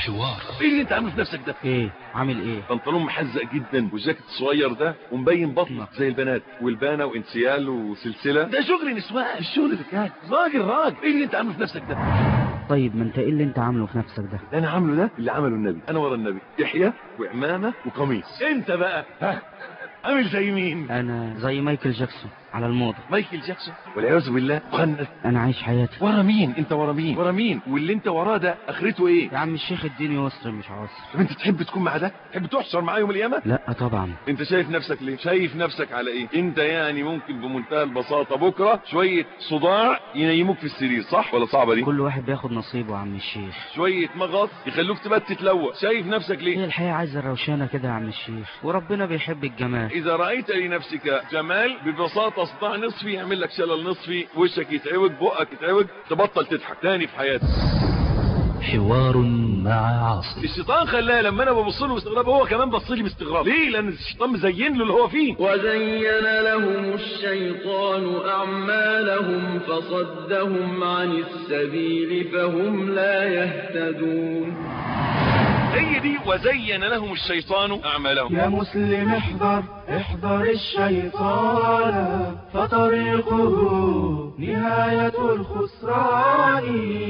حوار ايه اللي انت عامله في نفسك ده ايه عامل ايه بنطلون محزق جدا والجاكيت الصغير ده ومبين بطنك زي البنات والبانه وانسيال وسلسله ده شغل نسوان الشغل رجال راجل راجل ايه اللي انت عامله في نفسك ده طيب ما انت ايه اللي انت عامله في نفسك ده اللي انا عامله ده اللي عمله النبي انا ورا النبي يحيى وعمامه وقميص انت بقى ها عامل زي مين انا زي مايكل جاكسون على الموضة مايكل جاكسون والعياذ بالله مخنث انا عايش حياتي ورا مين انت ورا مين ورا مين واللي انت وراه ده اخرته ايه يا عم الشيخ اديني يسر مش عسر طب انت تحب تكون مع ده تحب تحشر معاه يوم القيامه لا طبعا انت شايف نفسك ليه شايف نفسك على ايه انت يعني ممكن بمنتهى البساطه بكره شويه صداع ينيموك في السرير صح ولا صعبه دي كل واحد بياخد نصيبه يا عم الشيخ شويه مغص يخلوك تبات تتلوى شايف نفسك هي ليه الحياة عايزة الروشانة كده يا عم الشيخ وربنا بيحب الجمال اذا رايت لنفسك جمال ببساطه صداع نصفي يعمل لك شلل نصفي وشك يتعوج بقك يتعوج تبطل تضحك تاني في حياتك حوار مع عاصم الشيطان خلاه لما انا ببص له باستغراب هو كمان بص لي باستغراب ليه لان الشيطان مزين له اللي هو فيه وزين لهم الشيطان أعمالهم فصدهم عن السبيل فهم لا يهتدون هي دي وزين لهم الشيطان اعمالهم يا مسلم احذر احذر الشيطان فطريقه نهاية الخسران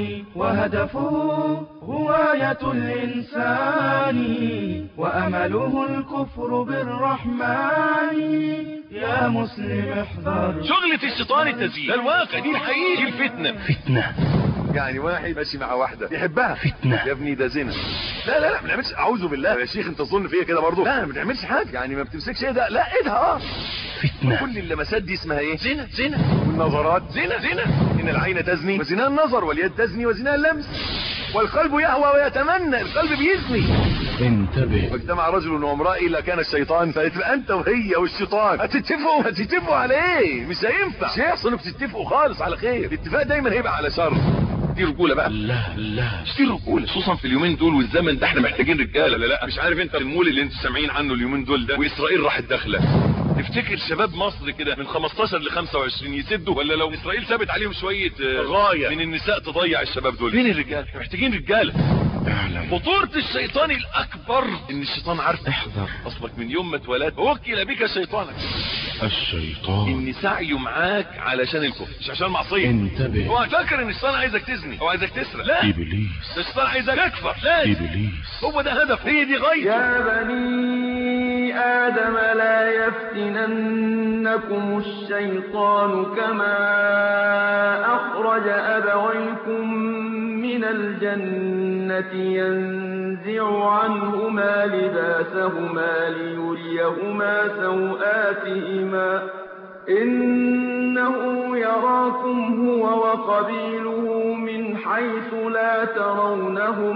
وهدفه غواية الإنسان وأمله الكفر بالرحمن يا مسلم احذر شغلة الشيطان التزيين ده الواقع دي الحقيقة دي الفتنة فتنة يعني واحد ماشي مع واحدة يحبها فتنة. يا ابني ده زنا لا لا لا ما بنعملش اعوذ بالله يا شيخ انت تظن فيا كده برضه لا ما بنعملش حاجة يعني ما بتمسكش ايه ده لا ايدها اه فتنة كل اللمسات دي اسمها ايه زنا زنا والنظرات زنا زنا ان العين تزني وزنا النظر واليد تزني وزنا اللمس والقلب يهوى ويتمنى القلب بيزني انتبه واجتمع رجل وامرأة إلا كان الشيطان فيتبقى أنت وهي والشيطان هتتفقوا هتتفقوا على إيه؟ مش هينفع مش هيحصل إنكم تتفقوا خالص على خير الاتفاق دايما هيبقى على شر دي رجولة بقى لا لا دي رجولة خصوصا في اليومين دول والزمن ده احنا محتاجين رجالة لا لا مش عارف انت المول اللي انتوا سامعين عنه اليومين دول ده واسرائيل راحت داخله تفتكر شباب مصر كده من 15 ل 25 يسدوا ولا لو اسرائيل سابت عليهم شويه آه، غايه من النساء تضيع الشباب دول فين الرجال احنا محتاجين رجاله خطورة الشيطان الأكبر إن الشيطان عارف احذر أصلك من يوم ما اتولدت وكل بك شيطانك الشيطان إن سعيه معاك علشان الكفر مش عشان معصية انتبه هو فاكر إن الشيطان عايزك تزني أو عايزك تسرق لا إبليس ده الشيطان عايزك تكفر لا إبليس هو ده هدف هي دي غايته يا بني آدم لا يفتننكم الشيطان كما أخرج أبويكم من الجنة ينزع عنهما لباسهما ليريهما سوآتهما إنه يراكم هو وقبيله من حيث لا ترونهم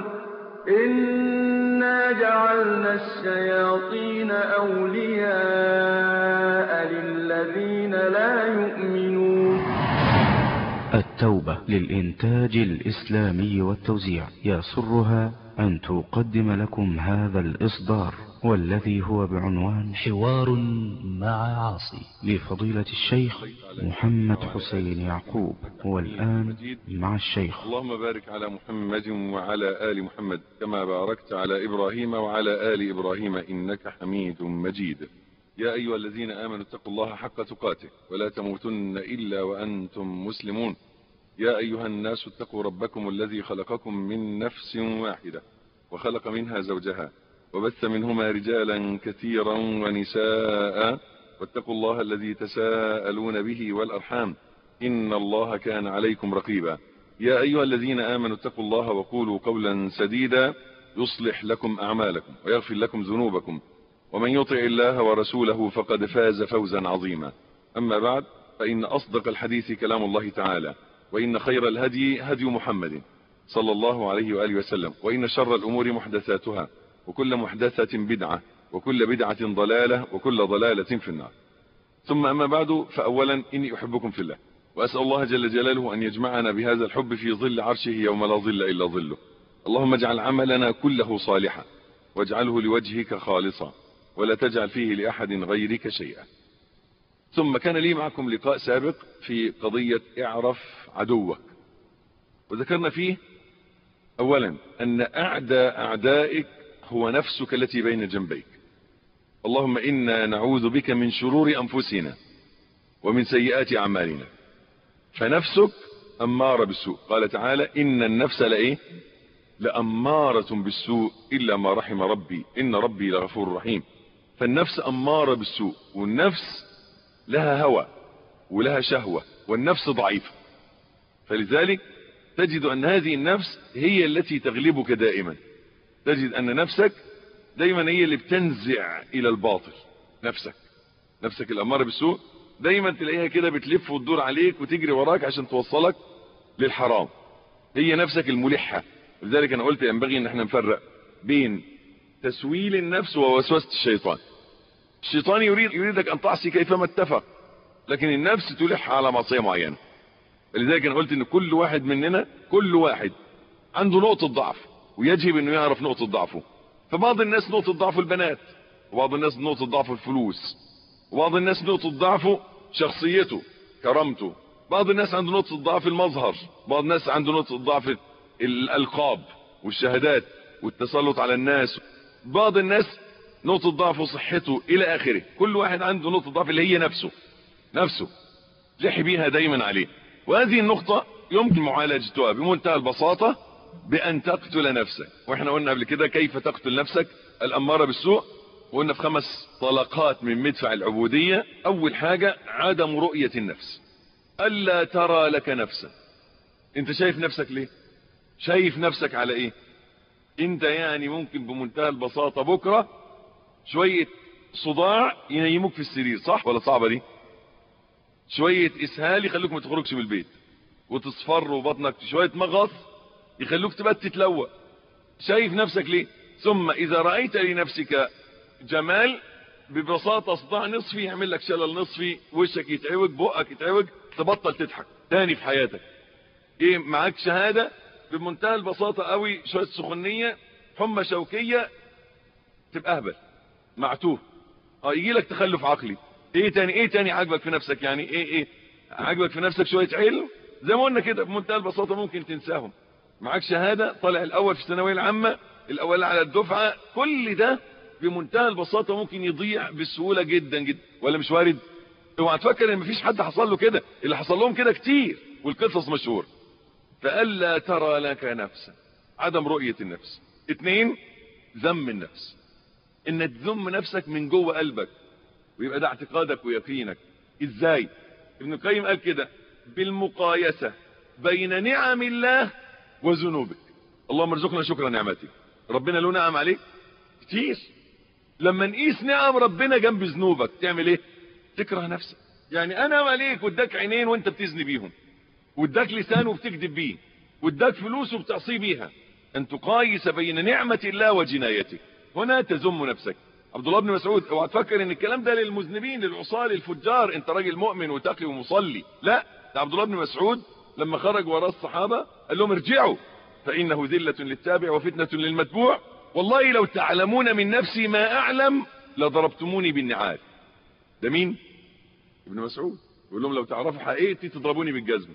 إنا جعلنا الشياطين أولياء للذين لا يؤمنون التوبة للإنتاج الإسلامي والتوزيع يسرها أن تقدم لكم هذا الإصدار والذي هو بعنوان حوار مع عاصي لفضيلة الشيخ محمد حسين يعقوب والآن مع الشيخ اللهم بارك على محمد وعلى آل محمد كما باركت على إبراهيم وعلى آل إبراهيم إنك حميد مجيد يا أيها الذين آمنوا اتقوا الله حق تقاته ولا تموتن إلا وأنتم مسلمون يا أيها الناس اتقوا ربكم الذي خلقكم من نفس واحدة وخلق منها زوجها وبث منهما رجالا كثيرا ونساء واتقوا الله الذي تساءلون به والأرحام إن الله كان عليكم رقيبا يا أيها الذين آمنوا اتقوا الله وقولوا قولا سديدا يصلح لكم أعمالكم ويغفر لكم ذنوبكم ومن يطع الله ورسوله فقد فاز فوزا عظيما أما بعد فإن أصدق الحديث كلام الله تعالى وإن خير الهدي هدي محمد صلى الله عليه وآله وسلم وإن شر الأمور محدثاتها وكل محدثة بدعة وكل بدعة ضلالة وكل ضلالة في النار ثم أما بعد فأولا إني أحبكم في الله وأسأل الله جل جلاله أن يجمعنا بهذا الحب في ظل عرشه يوم لا ظل إلا ظله اللهم اجعل عملنا كله صالحا واجعله لوجهك خالصا ولا تجعل فيه لأحد غيرك شيئا ثم كان لي معكم لقاء سابق في قضية اعرف عدوك وذكرنا فيه اولا ان اعدى اعدائك هو نفسك التي بين جنبيك اللهم انا نعوذ بك من شرور انفسنا ومن سيئات اعمالنا فنفسك اماره بالسوء قال تعالى ان النفس لايه لاماره بالسوء الا ما رحم ربي ان ربي لغفور رحيم فالنفس اماره بالسوء والنفس لها هوى ولها شهوه والنفس ضعيفه فلذلك تجد ان هذه النفس هي التي تغلبك دائما تجد ان نفسك دايما هي اللي بتنزع الى الباطل نفسك نفسك الاماره بالسوء دايما تلاقيها كده بتلف وتدور عليك وتجري وراك عشان توصلك للحرام هي نفسك الملحه لذلك انا قلت ينبغي ان احنا نفرق بين تسويل النفس ووسوسه الشيطان الشيطان يريد يريدك ان تعصي كيفما اتفق لكن النفس تلح على معصيه معينه لذلك انا قلت ان كل واحد مننا كل واحد عنده نقطه ضعف ويجب انه يعرف نقطه ضعفه فبعض الناس نقطه ضعفه البنات وبعض الناس نقطه ضعفه الفلوس وبعض الناس نقطه ضعفه شخصيته كرامته بعض الناس عنده نقطه ضعف المظهر بعض الناس عنده نقطه ضعف الالقاب والشهادات والتسلط على الناس بعض الناس نقطه ضعفه صحته الى اخره كل واحد عنده نقطه ضعف اللي هي نفسه نفسه لحي بيها دايما عليه وهذه النقطة يمكن معالجتها بمنتهى البساطة بأن تقتل نفسك واحنا قلنا قبل كده كيف تقتل نفسك الأمارة بالسوء وقلنا في خمس طلقات من مدفع العبودية أول حاجة عدم رؤية النفس ألا ترى لك نفسا انت شايف نفسك ليه شايف نفسك على ايه انت يعني ممكن بمنتهى البساطة بكرة شوية صداع ينيموك في السرير صح ولا صعبة دي شوية اسهال يخلوك ما تخرجش من البيت وتصفر وبطنك شوية مغص يخلوك تبقى تتلوى شايف نفسك ليه ثم اذا رأيت لنفسك جمال ببساطة صداع نصفي يعمل لك شلل نصفي وشك يتعوج بقك يتعوج تبطل تضحك تاني في حياتك ايه معاك شهادة بمنتهى البساطة قوي شوية سخونية حمى شوكية تبقى اهبل معتوه اه يجي لك تخلف عقلي ايه تاني ايه تاني عاجبك في نفسك يعني ايه ايه عاجبك في نفسك شوية علم زي ما قلنا كده بمنتهى البساطة ممكن تنساهم معاك شهادة طالع الاول في الثانوية العامة الاول على الدفعة كل ده بمنتهى البساطة ممكن يضيع بسهولة جدا جدا ولا مش وارد اوعى تفكر ان مفيش حد حصل له كده اللي حصل لهم كده كتير والقصص مشهور فألا ترى لك نفسا عدم رؤية النفس اتنين ذم النفس ان تذم نفسك من جوه قلبك ويبقى ده اعتقادك ويقينك ازاي ابن القيم قال كده بالمقايسة بين نعم الله وذنوبك اللهم ارزقنا شكر نعمتك ربنا له نعم عليك كتير لما نقيس نعم ربنا جنب ذنوبك تعمل ايه تكره نفسك يعني انا عليك واداك عينين وانت بتزني بيهم واداك لسان وبتكذب بيه واداك فلوس وبتعصي بيها ان تقايس بين نعمة الله وجنايته هنا تذم نفسك عبد الله بن مسعود اوعى تفكر ان الكلام ده للمذنبين للعصاه للفجار انت راجل مؤمن وتقي ومصلي لا ده عبد الله بن مسعود لما خرج وراء الصحابة قال لهم ارجعوا فانه ذلة للتابع وفتنة للمتبوع والله لو تعلمون من نفسي ما اعلم لضربتموني بالنعال ده مين ابن مسعود يقول لهم لو تعرفوا حقيقتي تضربوني بالجزمه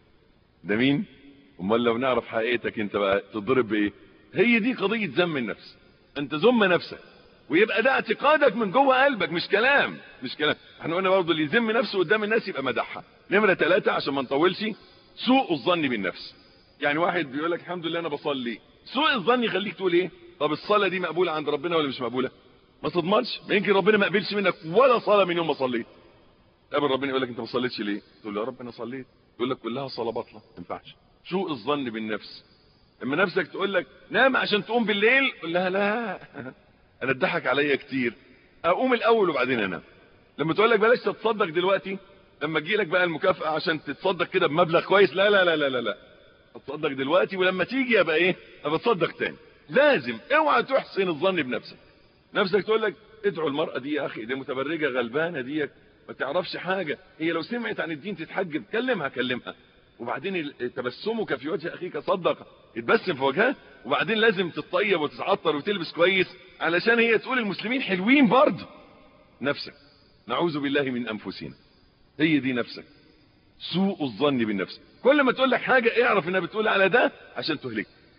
ده مين امال لو نعرف حقيقتك انت بقى تضرب بايه هي دي قضيه ذم النفس انت ذم نفسك ويبقى ده اعتقادك من جوه قلبك مش كلام مش كلام احنا قلنا برضه اللي يذم نفسه قدام الناس يبقى مدحها نمره ثلاثة عشان ما نطولش سوء الظن بالنفس يعني واحد بيقول لك الحمد لله انا بصلي سوء الظن يخليك تقول ايه طب الصلاه دي مقبوله عند ربنا ولا مش مقبوله ما تضمنش ما يمكن ربنا ما قبلش منك ولا صلاه من يوم ما صليت قبل ربنا يقول لك انت ما صليتش ليه تقول له يا رب انا صليت يقول لك كلها صلاه باطله ما ينفعش سوء الظن بالنفس اما نفسك تقول لك نام عشان تقوم بالليل قول لها لا انا اتضحك عليا كتير اقوم الاول وبعدين انام لما تقول لك بلاش تتصدق دلوقتي لما تجي لك بقى المكافاه عشان تتصدق كده بمبلغ كويس لا لا لا لا لا, لا. اتصدق دلوقتي ولما تيجي ابقى ايه ابقى اتصدق تاني لازم اوعى تحسن الظن بنفسك نفسك تقول لك ادعوا المرأة دي يا اخي دي متبرجة غلبانة ديك ما تعرفش حاجة هي لو سمعت عن الدين تتحجب كلمها كلمها وبعدين تبسمك في وجه اخيك صدق اتبسم في وجهها وبعدين لازم تتطيب وتتعطر وتلبس كويس علشان هي تقول المسلمين حلوين برضه نفسك نعوذ بالله من انفسنا هي دي نفسك سوء الظن بالنفس كل ما تقول لك حاجة اعرف انها بتقول على ده عشان تهلك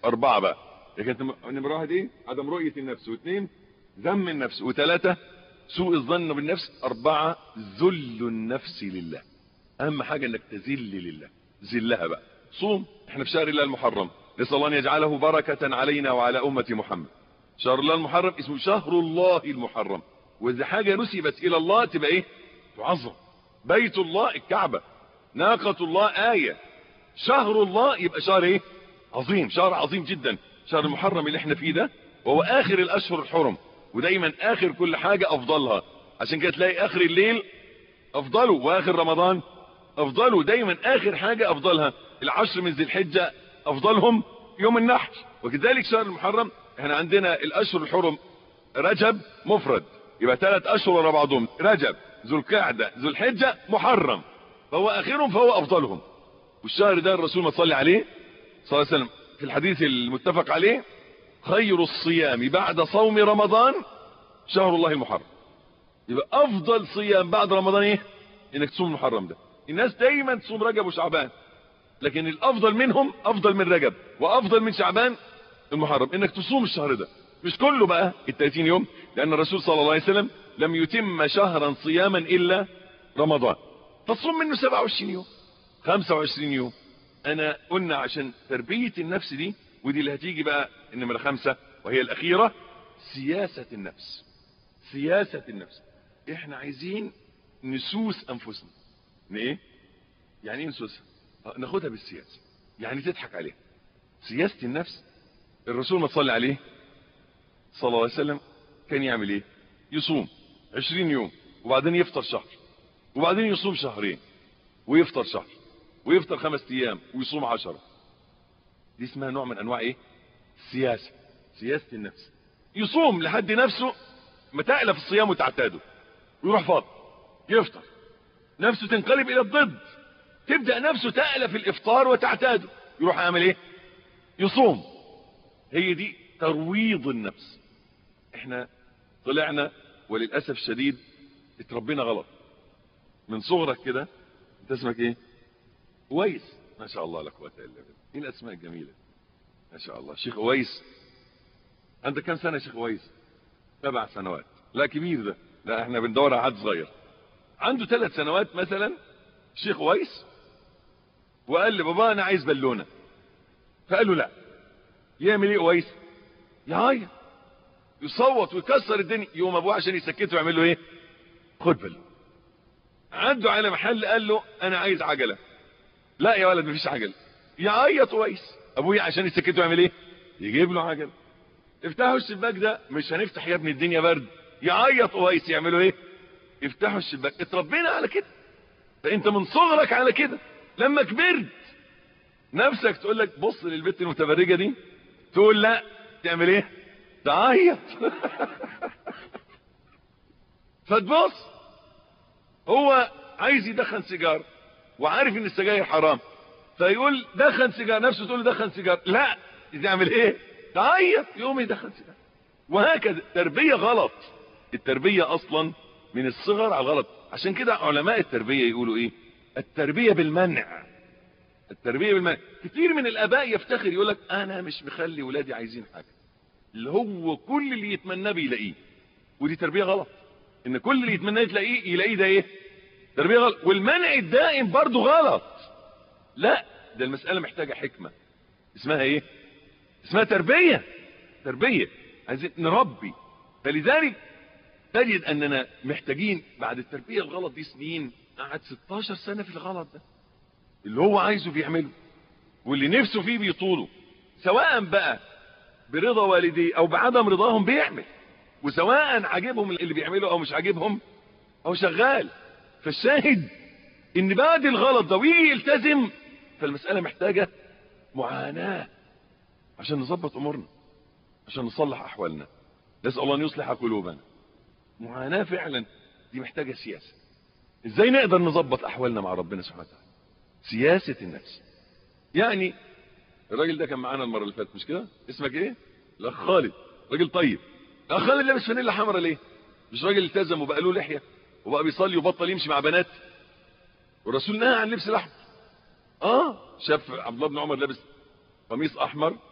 اربعة بقى كانت نمرة واحد ايه عدم رؤية النفس واثنين ذم النفس وثلاثة سوء الظن بالنفس اربعة ذل النفس لله اهم حاجة انك تذل لله ذلها بقى صوم احنا في شهر الله المحرم نسأل الله ان يجعله بركة علينا وعلى امة محمد شهر الله المحرم اسمه شهر الله المحرم واذا حاجة نسبت الى الله تبقى ايه تعظم بيت الله الكعبة ناقة الله آية شهر الله يبقى شهر ايه عظيم شهر عظيم جدا شهر المحرم اللي احنا فيه ده وهو اخر الاشهر الحرم ودايما اخر كل حاجة افضلها عشان كده تلاقي اخر الليل افضله واخر رمضان افضله دايما اخر حاجة افضلها العشر من ذي الحجة افضلهم يوم النحر وكذلك شهر المحرم احنا عندنا الاشهر الحرم رجب مفرد يبقى ثلاث اشهر ورا بعضهم رجب ذو القعدة ذو الحجة محرم فهو اخرهم فهو افضلهم والشهر ده الرسول ما صلي عليه صلى الله عليه وسلم في الحديث المتفق عليه خير الصيام بعد صوم رمضان شهر الله المحرم يبقى افضل صيام بعد رمضان ايه انك تصوم المحرم ده الناس دايما تصوم رجب وشعبان لكن الافضل منهم افضل من رجب وافضل من شعبان المحرم انك تصوم الشهر ده مش كله بقى ال 30 يوم لان الرسول صلى الله عليه وسلم لم يتم شهرا صياما الا رمضان فتصوم منه 27 يوم 25 يوم انا قلنا عشان تربية النفس دي ودي اللي هتيجي بقى النمرة خمسة وهي الاخيرة سياسة النفس سياسة النفس احنا عايزين نسوس انفسنا ان ايه يعني ايه نسوسها آه، ناخدها بالسياسة يعني تضحك عليها سياسة النفس الرسول ما تصلي عليه صلى الله عليه وسلم كان يعمل ايه يصوم عشرين يوم وبعدين يفطر شهر وبعدين يصوم شهرين ويفطر شهر ويفطر خمس ايام ويصوم عشرة دي اسمها نوع من انواع ايه سياسة سياسة النفس يصوم لحد نفسه ما تألف الصيام وتعتاده ويروح فاضي يفطر نفسه تنقلب الى الضد تبدأ نفسه تألف الافطار وتعتاده يروح يعمل ايه يصوم هي دي ترويض النفس احنا طلعنا وللأسف الشديد اتربينا غلط من صغرك كده انت اسمك ايه اويس ما شاء الله لا قوه الا بالله ايه الاسماء الجميله ما شاء الله شيخ اويس عندك كام سنه يا شيخ اويس سبع سنوات لا كبير ده لا احنا بندور على حد صغير عنده ثلاث سنوات مثلا شيخ اويس وقال لبابا انا عايز بالونه فقال له لا يعمل ايه اويس يعيط يصوت ويكسر الدنيا يقوم ابوه عشان يسكته يعمل له ايه خد بالونه عنده على محل قال له انا عايز عجله لا يا ولد مفيش عجل يعيط ويس ابويا عشان يسكته يعمل ايه يجيب له عجل افتحوا الشباك ده مش هنفتح يا ابني الدنيا برد يعيط ويس يعملوا ايه افتحوا الشباك اتربينا على كده فانت من صغرك على كده لما كبرت نفسك تقول لك بص للبت المتبرجه دي تقول لا تعمل ايه تعيط فتبص هو عايز يدخن سيجار وعارف ان السجاير حرام فيقول دخن سيجار نفسه تقول له دخن سيجار لا يعمل ايه تعيط يقوم يدخن سيجار وهكذا تربية غلط التربية اصلا من الصغر على غلط عشان كده علماء التربية يقولوا ايه التربية بالمنع التربية بالمنع كتير من الاباء يفتخر يقول لك انا مش مخلي ولادي عايزين حاجة اللي هو كل اللي يتمناه بيلاقيه ودي تربية غلط ان كل اللي يتمناه تلاقيه يلاقيه ده ايه تربية غلط والمنع الدائم برضو غلط لا ده المسألة محتاجة حكمة اسمها ايه اسمها تربية تربية عايزين نربي فلذلك تجد اننا محتاجين بعد التربية الغلط دي سنين قعد 16 سنة في الغلط ده اللي هو عايزه بيعمله واللي نفسه فيه بيطوله سواء بقى برضا والديه او بعدم رضاهم بيعمل وسواء عاجبهم اللي بيعمله او مش عاجبهم او شغال فالشاهد ان بعد الغلط ده ويجي يلتزم فالمسألة محتاجة معاناة عشان نظبط امورنا عشان نصلح احوالنا نسأل الله ان يصلح قلوبنا معاناة فعلا دي محتاجة سياسة ازاي نقدر نظبط احوالنا مع ربنا سبحانه وتعالى سياسة النفس يعني الراجل ده كان معانا المرة اللي فاتت مش كده اسمك ايه الاخ خالد راجل طيب الاخ خالد لابس فانيلا حمرا ليه مش راجل التزم وبقى له لحيه وبقى بيصلي وبطل يمشي مع بنات والرسول نهى عن لبس الاحمر اه شاف عبد الله بن عمر لابس قميص احمر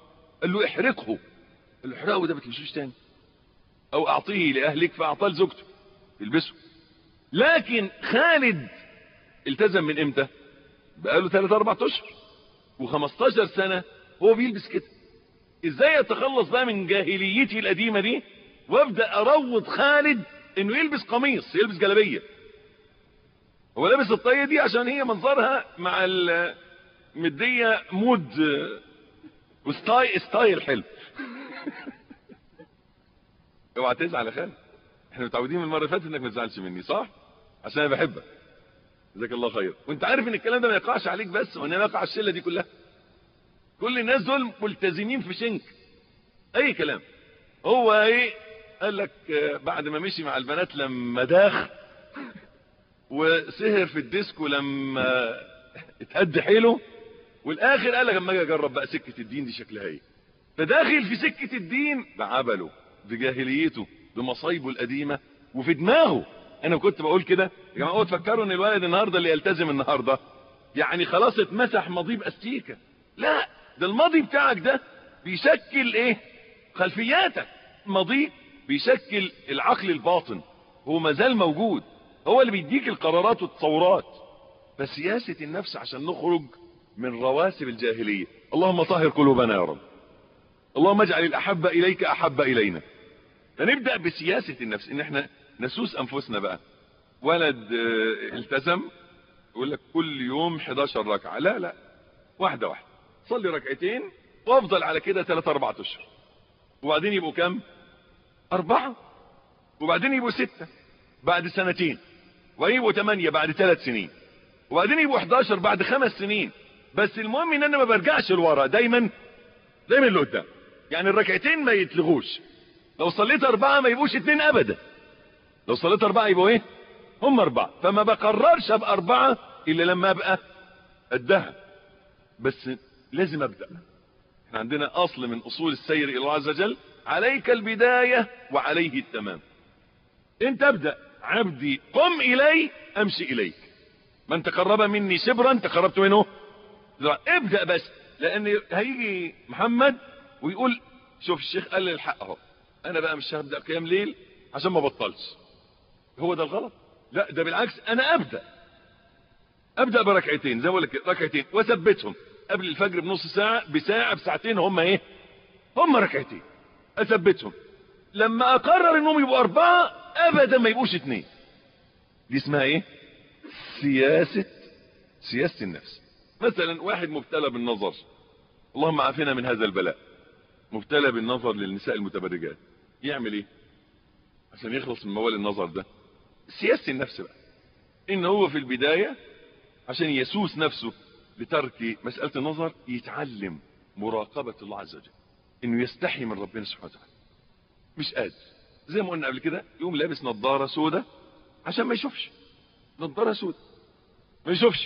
قال له احرقه قال له احرقه ده ما تلبسوش تاني او اعطيه لاهلك فاعطاه لزوجته تلبسه لكن خالد التزم من امتى بقاله 3 4 اشهر و15 سنه هو بيلبس كده ازاي اتخلص بقى من جاهليتي القديمه دي وابدا اروض خالد انه يلبس قميص يلبس جلابيه هو لابس الطاقيه دي عشان هي منظرها مع المديه مود وستايل ستايل حلو اوعى تزعل يا خالد احنا متعودين من المره اللي فاتت انك ما تزعلش مني صح عشان انا بحبك جزاك الله خير وانت عارف ان الكلام ده ما يقعش عليك بس وانما يقع على الشله دي كلها كل الناس دول ملتزمين في شنك اي كلام هو ايه قال لك بعد ما مشي مع البنات لما داخ وسهر في الديسكو لما اتهد حيله والاخر قال لك اما اجي اجرب بقى سكه الدين دي شكلها ايه فداخل في سكه الدين بعبله بجاهليته بمصايبه القديمه وفي دماغه انا كنت بقول كده يا جماعه اوعوا تفكروا ان الولد النهارده اللي يلتزم النهارده يعني خلاص اتمسح ماضيه باستيكه لا ده الماضي بتاعك ده بيشكل ايه خلفياتك ماضيك بيشكل العقل الباطن هو مازال موجود هو اللي بيديك القرارات والتصورات فسياسة النفس عشان نخرج من رواسب الجاهلية اللهم طهر قلوبنا يا رب اللهم اجعل الأحب إليك أحب إلينا فنبدأ بسياسة النفس ان احنا نسوس أنفسنا بقى ولد اه التزم يقول لك كل يوم 11 ركعة لا لا واحدة واحدة صلي ركعتين وافضل على كده 3 4 اشهر وبعدين يبقوا كام أربعة وبعدين يبقوا ستة بعد سنتين وبعدين يبقوا ثمانية بعد ثلاث سنين وبعدين يبقوا 11 بعد خمس سنين بس المهم ان انا ما برجعش لورا دايما دايما لقدام يعني الركعتين ما يتلغوش لو صليت اربعة ما يبقوش اتنين ابدا لو صليت اربعة يبقوا ايه هم اربعة فما بقررش ابقى اربعة الا لما ابقى قدها بس لازم ابدأ احنا عندنا اصل من اصول السير الى الله عز وجل عليك البداية وعليه التمام انت ابدأ عبدي قم الي امشي اليك من تقرب مني شبرا تقربت منه ابدأ بس لان هيجي محمد ويقول شوف الشيخ قال لي الحق اهو انا بقى مش هبدأ قيام ليل عشان ما بطلش هو ده الغلط لا ده بالعكس انا ابدأ ابدأ بركعتين زي ما بقول لك ركعتين واثبتهم قبل الفجر بنص ساعة بساعة بساعتين هم ايه هم ركعتين اثبتهم لما اقرر انهم يبقوا اربعة ابدا ما يبقوش اتنين دي اسمها ايه سياسة سياسة النفس مثلا واحد مبتلى بالنظر اللهم عافنا من هذا البلاء مبتلى بالنظر للنساء المتبرجات يعمل ايه عشان يخلص من موال النظر ده سياسة النفس بقى ان هو في البداية عشان يسوس نفسه لترك مسألة النظر يتعلم مراقبة الله عز وجل انه يستحي من ربنا سبحانه وتعالى مش قادر زي ما قلنا قبل كده يقوم لابس نظارة سودة عشان ما يشوفش نظارة سودة ما يشوفش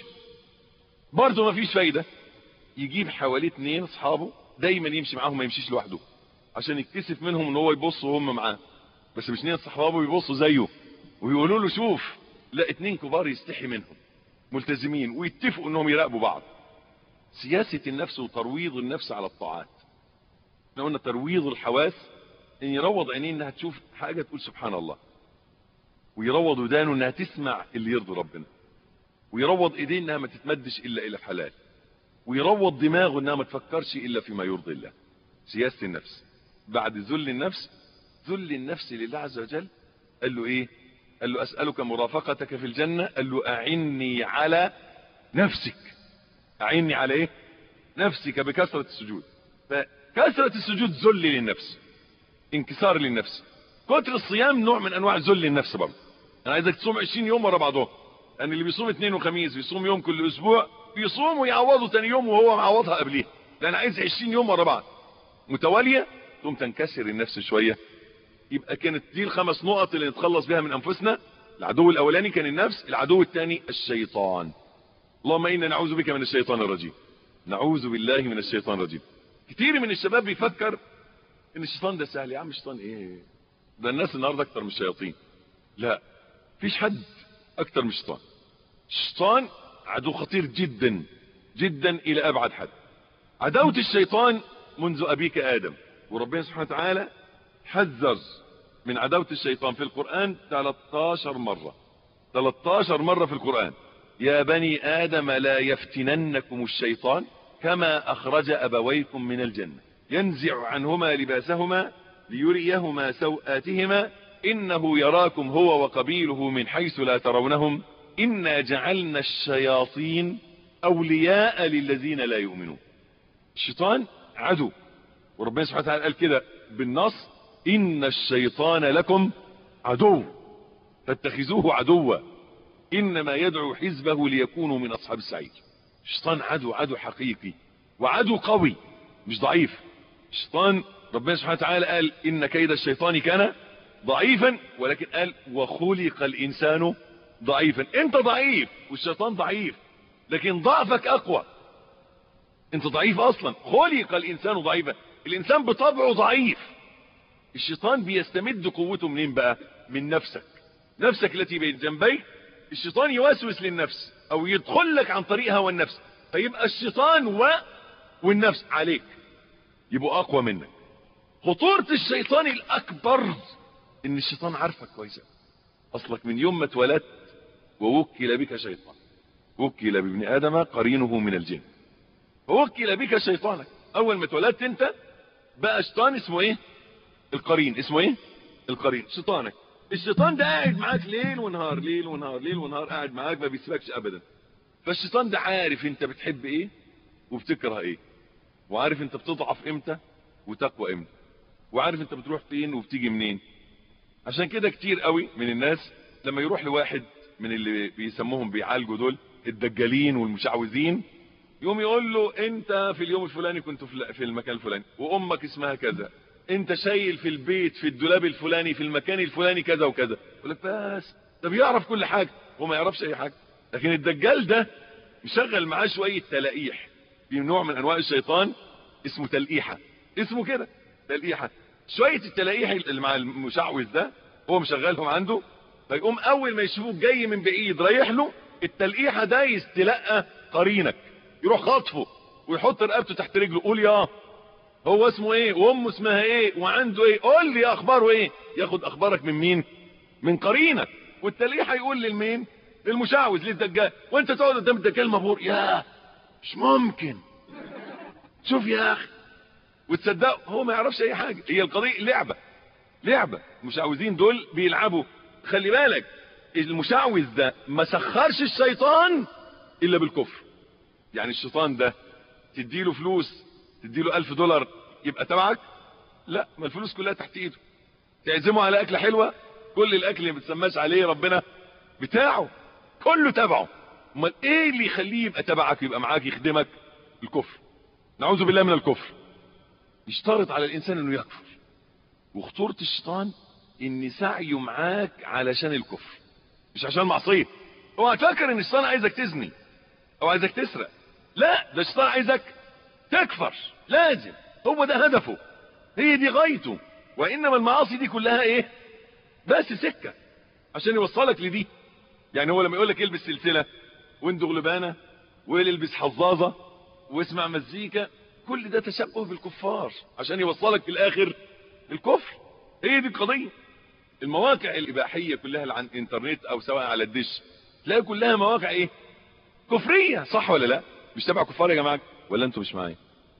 برضه ما فيش فايدة يجيب حواليه اتنين اصحابه دايما يمشي معاهم ما يمشيش لوحده عشان يتكسف منهم ان هو يبص وهم معاه بس مش اتنين صحابه يبصوا زيه ويقولوا له شوف لا اتنين كبار يستحي منهم ملتزمين ويتفقوا انهم يراقبوا بعض سياسة النفس وترويض النفس على الطاعات احنا قلنا ترويض الحواس ان يروض عينيه انها تشوف حاجة تقول سبحان الله ويروض ودانه انها تسمع اللي يرضي ربنا ويروض ايديه انها ما تتمدش الا الى حلال ويروض دماغه انها ما تفكرش الا فيما يرضي الله سياسة النفس بعد ذل النفس ذل النفس لله عز وجل قال له ايه قال له اسألك مرافقتك في الجنة قال له اعني على نفسك اعني على ايه نفسك بكثرة السجود فكثرة السجود ذل للنفس انكسار للنفس كتر الصيام نوع من انواع ذل للنفس برضه انا عايزك تصوم 20 يوم ورا بعضهم يعني اللي بيصوم اثنين وخميس بيصوم يوم كل اسبوع بيصوم ويعوضه ثاني يوم وهو معوضها قبليه ده انا عايز 20 يوم ورا بعض متواليه ثم تنكسر النفس شويه يبقى كانت دي الخمس نقط اللي نتخلص بها من انفسنا العدو الاولاني كان النفس العدو الثاني الشيطان اللهم انا نعوذ بك من الشيطان الرجيم نعوذ بالله من الشيطان الرجيم كتير من الشباب بيفكر ان الشيطان ده سهل يا عم الشيطان ايه ده الناس النهارده اكتر من الشياطين لا فيش حد اكتر من الشيطان الشيطان عدو خطير جدا جدا الى ابعد حد عداوة الشيطان منذ أبيك آدم وربنا سبحانه وتعالى حذر من عداوة الشيطان في القرآن 13 مرة 13 مرة في القرآن يا بني آدم لا يفتننكم الشيطان كما أخرج أبويكم من الجنة ينزع عنهما لباسهما ليريهما سوآتهما إنه يراكم هو وقبيله من حيث لا ترونهم إنا جعلنا الشياطين أولياء للذين لا يؤمنون الشيطان عدو وربنا سبحانه وتعالى قال كده بالنص إن الشيطان لكم عدو فاتخذوه عدوا إنما يدعو حزبه ليكونوا من أصحاب السعير الشيطان عدو عدو حقيقي وعدو قوي مش ضعيف الشيطان ربنا سبحانه وتعالى قال إن كيد الشيطان كان ضعيفا ولكن قال وخلق الإنسان ضعيفا انت ضعيف والشيطان ضعيف لكن ضعفك أقوى انت ضعيف أصلا خلق الإنسان ضعيفا الإنسان بطبعه ضعيف الشيطان بيستمد قوته منين بقى من نفسك نفسك التي بين جنبيك الشيطان يوسوس للنفس او يدخل لك عن طريق هوى النفس فيبقى الشيطان و... والنفس عليك يبقوا اقوى منك خطورة الشيطان الاكبر ان الشيطان عارفك كويس اصلك من يوم ما اتولدت ووكل بك شيطان وكل بابن ادم قرينه من الجن ووكل بك شيطانك اول ما اتولدت انت بقى شيطان اسمه ايه القرين اسمه ايه القرين شيطانك الشيطان ده قاعد معاك ليل ونهار ليل ونهار ليل ونهار قاعد معاك ما بيسيبكش ابدا فالشيطان ده عارف انت بتحب ايه وبتكره ايه وعارف انت بتضعف امتى وتقوى امتى وعارف انت بتروح فين وبتيجي منين عشان كده كتير قوي من الناس لما يروح لواحد من اللي بيسموهم بيعالجوا دول الدجالين والمشعوذين يقوم يقول له انت في اليوم الفلاني كنت في المكان الفلاني وامك اسمها كذا انت شايل في البيت في الدولاب الفلاني في المكان الفلاني كذا وكذا يقول لك بس ده بيعرف كل حاجه هو ما يعرفش اي حاجه لكن الدجال ده مشغل معاه شويه تلقيح في نوع من انواع الشيطان اسمه تلقيحه اسمه كده تلقيحه شويه التلقيح اللي مع المشعوذ ده هو مشغلهم عنده فيقوم اول ما يشوفوك جاي من بعيد رايح له التلقيحه ده يستلقى قرينك يروح خاطفه ويحط رقبته تحت رجله قول يا هو اسمه ايه وامه اسمها ايه وعنده ايه قول لي اخباره ايه ياخد اخبارك من مين من قرينك والتلقيح هيقول للمين للمشعوذ للدجال وانت تقعد قدام الدجال مبهور يا مش ممكن شوف يا اخي وتصدقوا هو ما يعرفش اي حاجه هي القضيه لعبه لعبه المشعوذين دول بيلعبوا خلي بالك المشعوذ ده ما سخرش الشيطان الا بالكفر يعني الشيطان ده تديله فلوس تديله ألف دولار يبقى تبعك لا ما الفلوس كلها تحت ايده تعزمه على اكله حلوه كل الاكل اللي ما بتسماش عليه ربنا بتاعه كله تبعه امال ايه اللي يخليه يبقى تبعك ويبقى معاك يخدمك الكفر نعوذ بالله من الكفر يشترط على الانسان انه يكفر وخطورة الشيطان ان سعيه معاك علشان الكفر مش عشان معصية هو هتفكر ان الشيطان عايزك تزني او عايزك تسرق لا ده الشيطان عايزك تكفر لازم هو ده هدفه هي دي غايته وانما المعاصي دي كلها ايه بس سكة عشان يوصلك لدي يعني هو لما يقول لك البس سلسلة واندغ لبانة والبس حظاظة واسمع مزيكا كل ده تشبه بالكفار عشان يوصلك في الاخر الكفر هي دي القضية المواقع الاباحية كلها اللي على الانترنت او سواء على الدش تلاقي كلها مواقع ايه كفرية صح ولا لا مش تبع كفار يا جماعة ولا انتوا مش معايا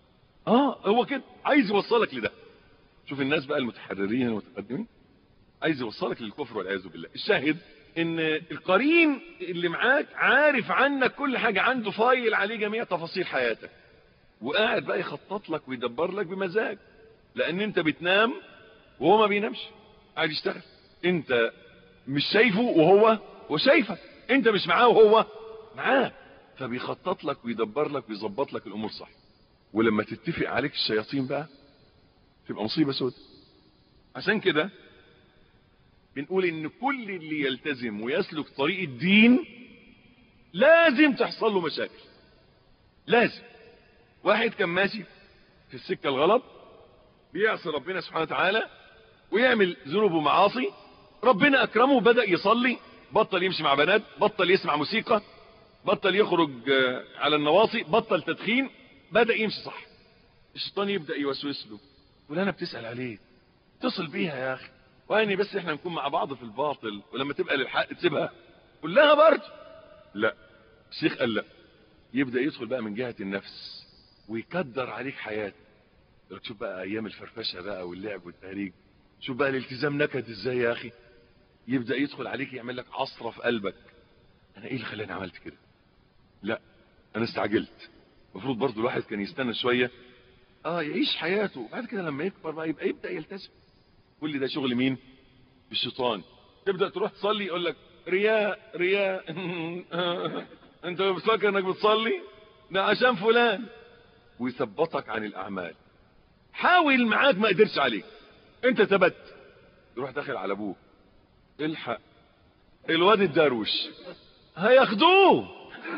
اه هو كده عايز يوصلك لده شوف الناس بقى المتحررين المتقدمين عايز يوصلك للكفر والعياذ بالله الشاهد ان القرين اللي معاك عارف عنك كل حاجة عنده فايل عليه جميع تفاصيل حياتك وقاعد بقى يخطط لك ويدبر لك بمزاج لان انت بتنام وهو ما بينامش قاعد يشتغل انت مش شايفه وهو هو شايفك انت مش معاه وهو معاه فبيخطط لك ويدبر لك ويظبط لك الامور صح ولما تتفق عليك الشياطين بقى تبقى مصيبة سودة عشان كده بنقول ان كل اللي يلتزم ويسلك طريق الدين لازم تحصل له مشاكل لازم واحد كان ماشي في السكة الغلط بيعصي ربنا سبحانه وتعالى ويعمل ذنوب ومعاصي ربنا اكرمه بدأ يصلي بطل يمشي مع بنات بطل يسمع موسيقى بطل يخرج على النواصي بطل تدخين بدأ يمشي صح الشيطان يبدا يوسوس له يقول انا بتسال عليه اتصل بيها يا اخي واني بس احنا نكون مع بعض في الباطل ولما تبقى للحق تسيبها قول لها برضه لا الشيخ قال لا يبدا يدخل بقى من جهه النفس ويكدر عليك حياتك يقول لك شوف بقى ايام الفرفشه بقى واللعب والتهريج شوف بقى الالتزام نكد ازاي يا اخي يبدا يدخل عليك يعمل لك عصره في قلبك انا ايه اللي خلاني عملت كده لا انا استعجلت المفروض برضو الواحد كان يستنى شويه اه يعيش حياته وبعد كده لما يكبر بقى يبقى يبدا يلتزم كل ده شغل مين بالشيطان تبدا تروح تصلي يقول لك رياء رياء انت بتفكر انك بتصلي ده عشان فلان ويثبطك عن الاعمال حاول معاك ما قدرش عليك انت ثبت يروح داخل على ابوك الحق الواد الدروش هياخدوه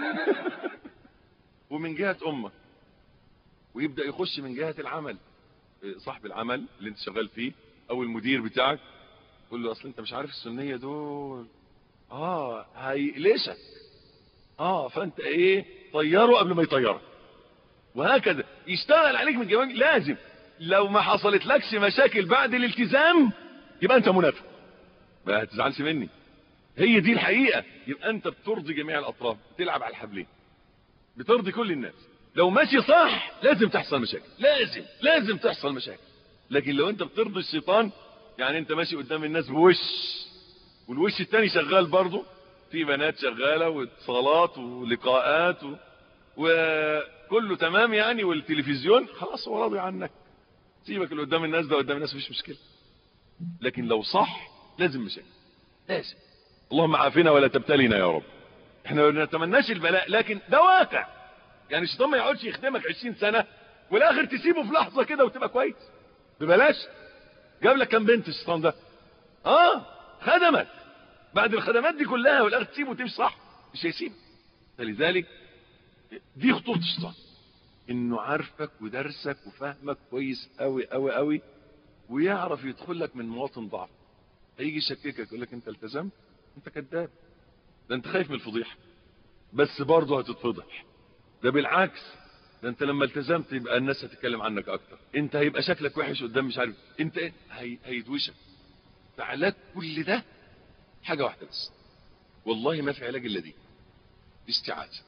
ومن جهة امك ويبدأ يخش من جهة العمل صاحب العمل اللي انت شغال فيه او المدير بتاعك يقول له اصل انت مش عارف السنية دول اه هيقلشك اه فانت ايه طيره قبل ما يطيرك وهكذا يشتغل عليك من جوانب لازم لو ما حصلت لكش مشاكل بعد الالتزام يبقى انت منافق ما هتزعلش مني هي دي الحقيقة يبقى انت بترضي جميع الاطراف بتلعب على الحبلين بترضي كل الناس لو ماشي صح لازم تحصل مشاكل لازم لازم تحصل مشاكل لكن لو انت بترضي الشيطان يعني انت ماشي قدام الناس بوش والوش التاني شغال برضه في بنات شغالة واتصالات ولقاءات و... وكله تمام يعني والتلفزيون خلاص هو راضي عنك سيبك اللي قدام الناس ده قدام الناس مفيش مشكلة لكن لو صح لازم مشاكل لازم اللهم عافنا ولا تبتلينا يا رب احنا ما نتمناش البلاء لكن ده واقع يعني الشيطان ما يقعدش يخدمك 20 سنة والاخر تسيبه في لحظة كده وتبقى كويس ببلاش جاب لك كام بنت الشيطان ده اه خدمك بعد الخدمات دي كلها والاخر تسيبه وتمشي صح مش هيسيبك فلذلك دي خطورة الشيطان انه عارفك ودرسك وفهمك كويس قوي قوي قوي ويعرف يدخل لك من مواطن ضعف هيجي يشككك يقول لك انت التزمت انت كذاب ده انت خايف من الفضيحه بس برضه هتتفضح ده بالعكس ده انت لما التزمت يبقى الناس هتتكلم عنك اكتر انت هيبقى شكلك وحش قدام مش عارف انت ايه هي... هيدوشك فعلاج كل ده حاجه واحده بس والله ما في علاج الا دي استعاذه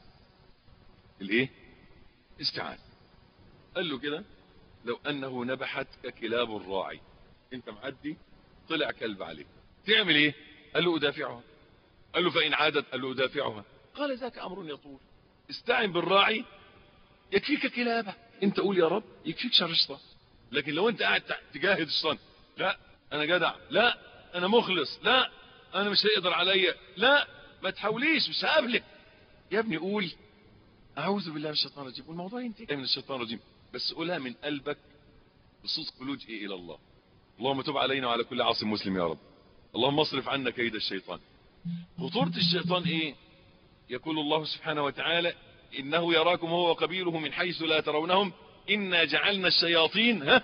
الايه استعاذه قال له كده لو انه نبحتك كلاب الراعي انت معدي طلع كلب عليك تعمل ايه قال له ادافعها قال له فان عادت قال له ادافعها قال ذاك امر يطول استعن بالراعي يكفيك كلابه انت قول يا رب يكفيك شر الشيطان لكن لو انت قاعد تجاهد الشيطان لا انا جدع لا انا مخلص لا انا مش هيقدر عليا لا ما تحاوليش مش هقابلك يا ابني قول اعوذ بالله من الشيطان الرجيم والموضوع ينتهي من الشيطان الرجيم بس قولها من قلبك بصدق لجئ الى الله اللهم تب علينا وعلى كل عاصم مسلم يا رب اللهم اصرف عنا كيد الشيطان خطورة الشيطان ايه يقول الله سبحانه وتعالى انه يراكم هو وقبيله من حيث لا ترونهم انا جعلنا الشياطين ها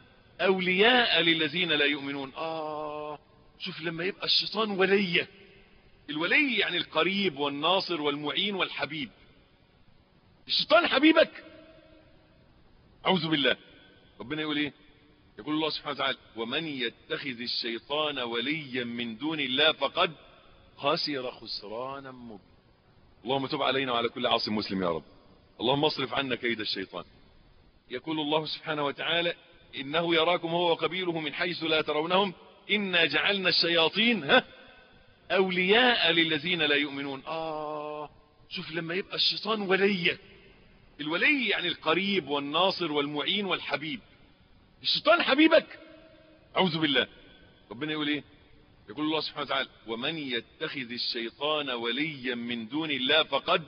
اولياء للذين لا يؤمنون اه شوف لما يبقى الشيطان ولية الولي يعني القريب والناصر والمعين والحبيب الشيطان حبيبك اعوذ بالله ربنا يقول ايه يقول الله سبحانه وتعالى ومن يتخذ الشيطان وليا من دون الله فقد خسر خسرانا مبينا اللهم تب علينا وعلى كل عاصم مسلم يا رب اللهم اصرف عنا كيد الشيطان يقول الله سبحانه وتعالى انه يراكم هو وقبيله من حيث لا ترونهم انا جعلنا الشياطين ها اولياء للذين لا يؤمنون اه شوف لما يبقى الشيطان ولية الولي يعني القريب والناصر والمعين والحبيب الشيطان حبيبك اعوذ بالله ربنا يقول ايه يقول الله سبحانه وتعالى ومن يتخذ الشيطان وليا من دون الله فقد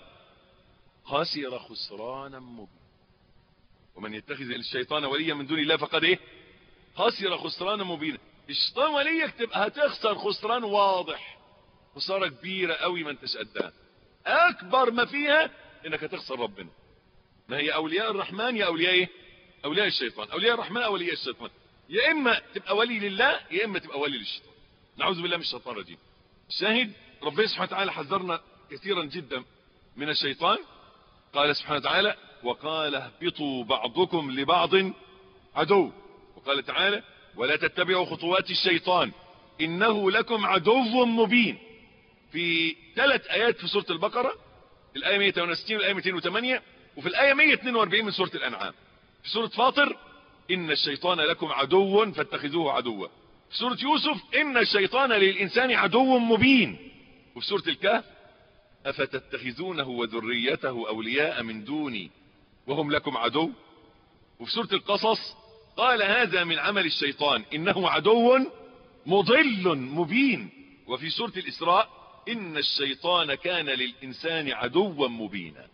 خسر خسرانا مبينا ومن يتخذ الشيطان وليا من دون الله فقد ايه خسر خسرانا مبينا الشيطان وليك تبقى هتخسر خسران واضح خسارة كبيرة قوي ما انتش قدها اكبر ما فيها انك هتخسر ربنا ما هي اولياء الرحمن يا اولياء ايه اولياء الشيطان اولياء الرحمن اولياء الشيطان يا اما تبقى ولي لله يا اما تبقى ولي للشيطان نعوذ بالله من الشيطان الرجيم شاهد ربنا سبحانه وتعالى حذرنا كثيرا جدا من الشيطان قال سبحانه وتعالى وقال اهبطوا بعضكم لبعض عدو وقال تعالى ولا تتبعوا خطوات الشيطان إنه لكم عدو مبين في ثلاث آيات في سورة البقرة الآية 168 والآية 208 وفي الآية 142 من سورة الأنعام في سورة فاطر إن الشيطان لكم عدو فاتخذوه عدوا في سورة يوسف إن الشيطان للإنسان عدو مبين وفي سورة الكهف أفتتخذونه وذريته أولياء من دوني وهم لكم عدو وفي سورة القصص قال هذا من عمل الشيطان إنه عدو مضل مبين وفي سورة الإسراء إن الشيطان كان للإنسان عدوا مبينا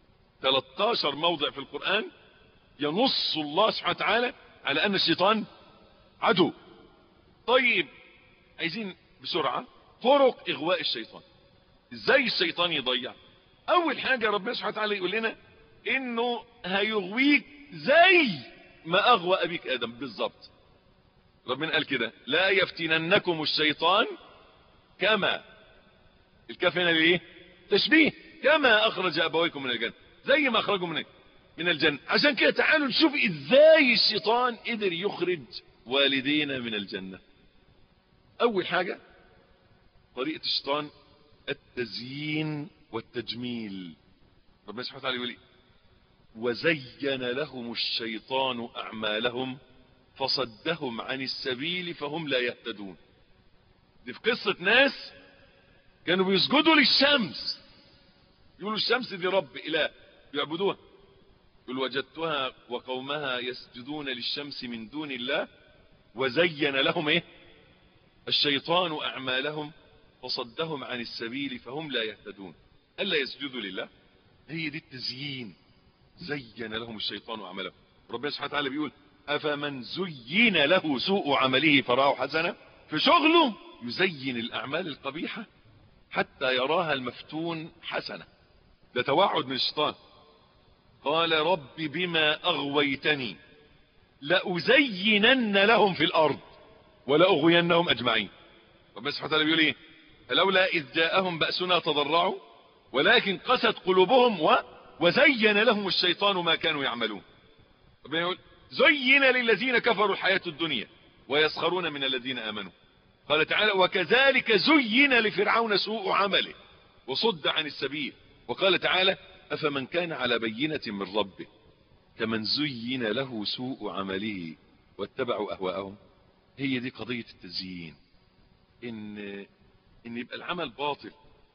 13 موضع في القرآن ينص الله سبحانه وتعالى على أن الشيطان عدو طيب عايزين بسرعة طرق إغواء الشيطان ازاي الشيطان يضيع اول حاجة ربنا سبحانه وتعالى يقول لنا انه هيغويك زي ما اغوى ابيك ادم بالظبط ربنا قال كده لا يفتننكم الشيطان كما الكاف هنا ليه تشبيه كما اخرج ابويكم من الجنة زي ما اخرجوا من من الجنة عشان كده تعالوا نشوف ازاي الشيطان قدر يخرج والدينا من الجنة اول حاجة طريقة الشيطان التزيين والتجميل ربنا سبحانه وتعالى يقول وزين لهم الشيطان أعمالهم فصدهم عن السبيل فهم لا يهتدون دي في قصة ناس كانوا بيسجدوا للشمس يقولوا الشمس دي رب إله يعبدوها يقول وجدتها وقومها يسجدون للشمس من دون الله وزين لهم ايه الشيطان أعمالهم فصدهم عن السبيل فهم لا يهتدون ألا يسجدوا لله هي دي التزيين زين لهم الشيطان عملهم ربنا سبحانه وتعالى بيقول أفمن زين له سوء عمله فراه حسنة في شغله يزين الأعمال القبيحة حتى يراها المفتون حسنة ده توعد من الشيطان قال رب بما أغويتني لأزينن لهم في الأرض ولأغوينهم أجمعين ربنا سبحانه وتعالى بيقول ايه فلولا إذ جاءهم بأسنا تضرعوا ولكن قست قلوبهم و... وزين لهم الشيطان ما كانوا يعملون ربنا يقول زين للذين كفروا الحياة الدنيا ويسخرون من الذين آمنوا قال تعالى وكذلك زين لفرعون سوء عمله وصد عن السبيل وقال تعالى أفمن كان على بينة من ربه كمن زين له سوء عمله واتبعوا أهواءهم هي دي قضية التزيين ان ان يبقى العمل باطل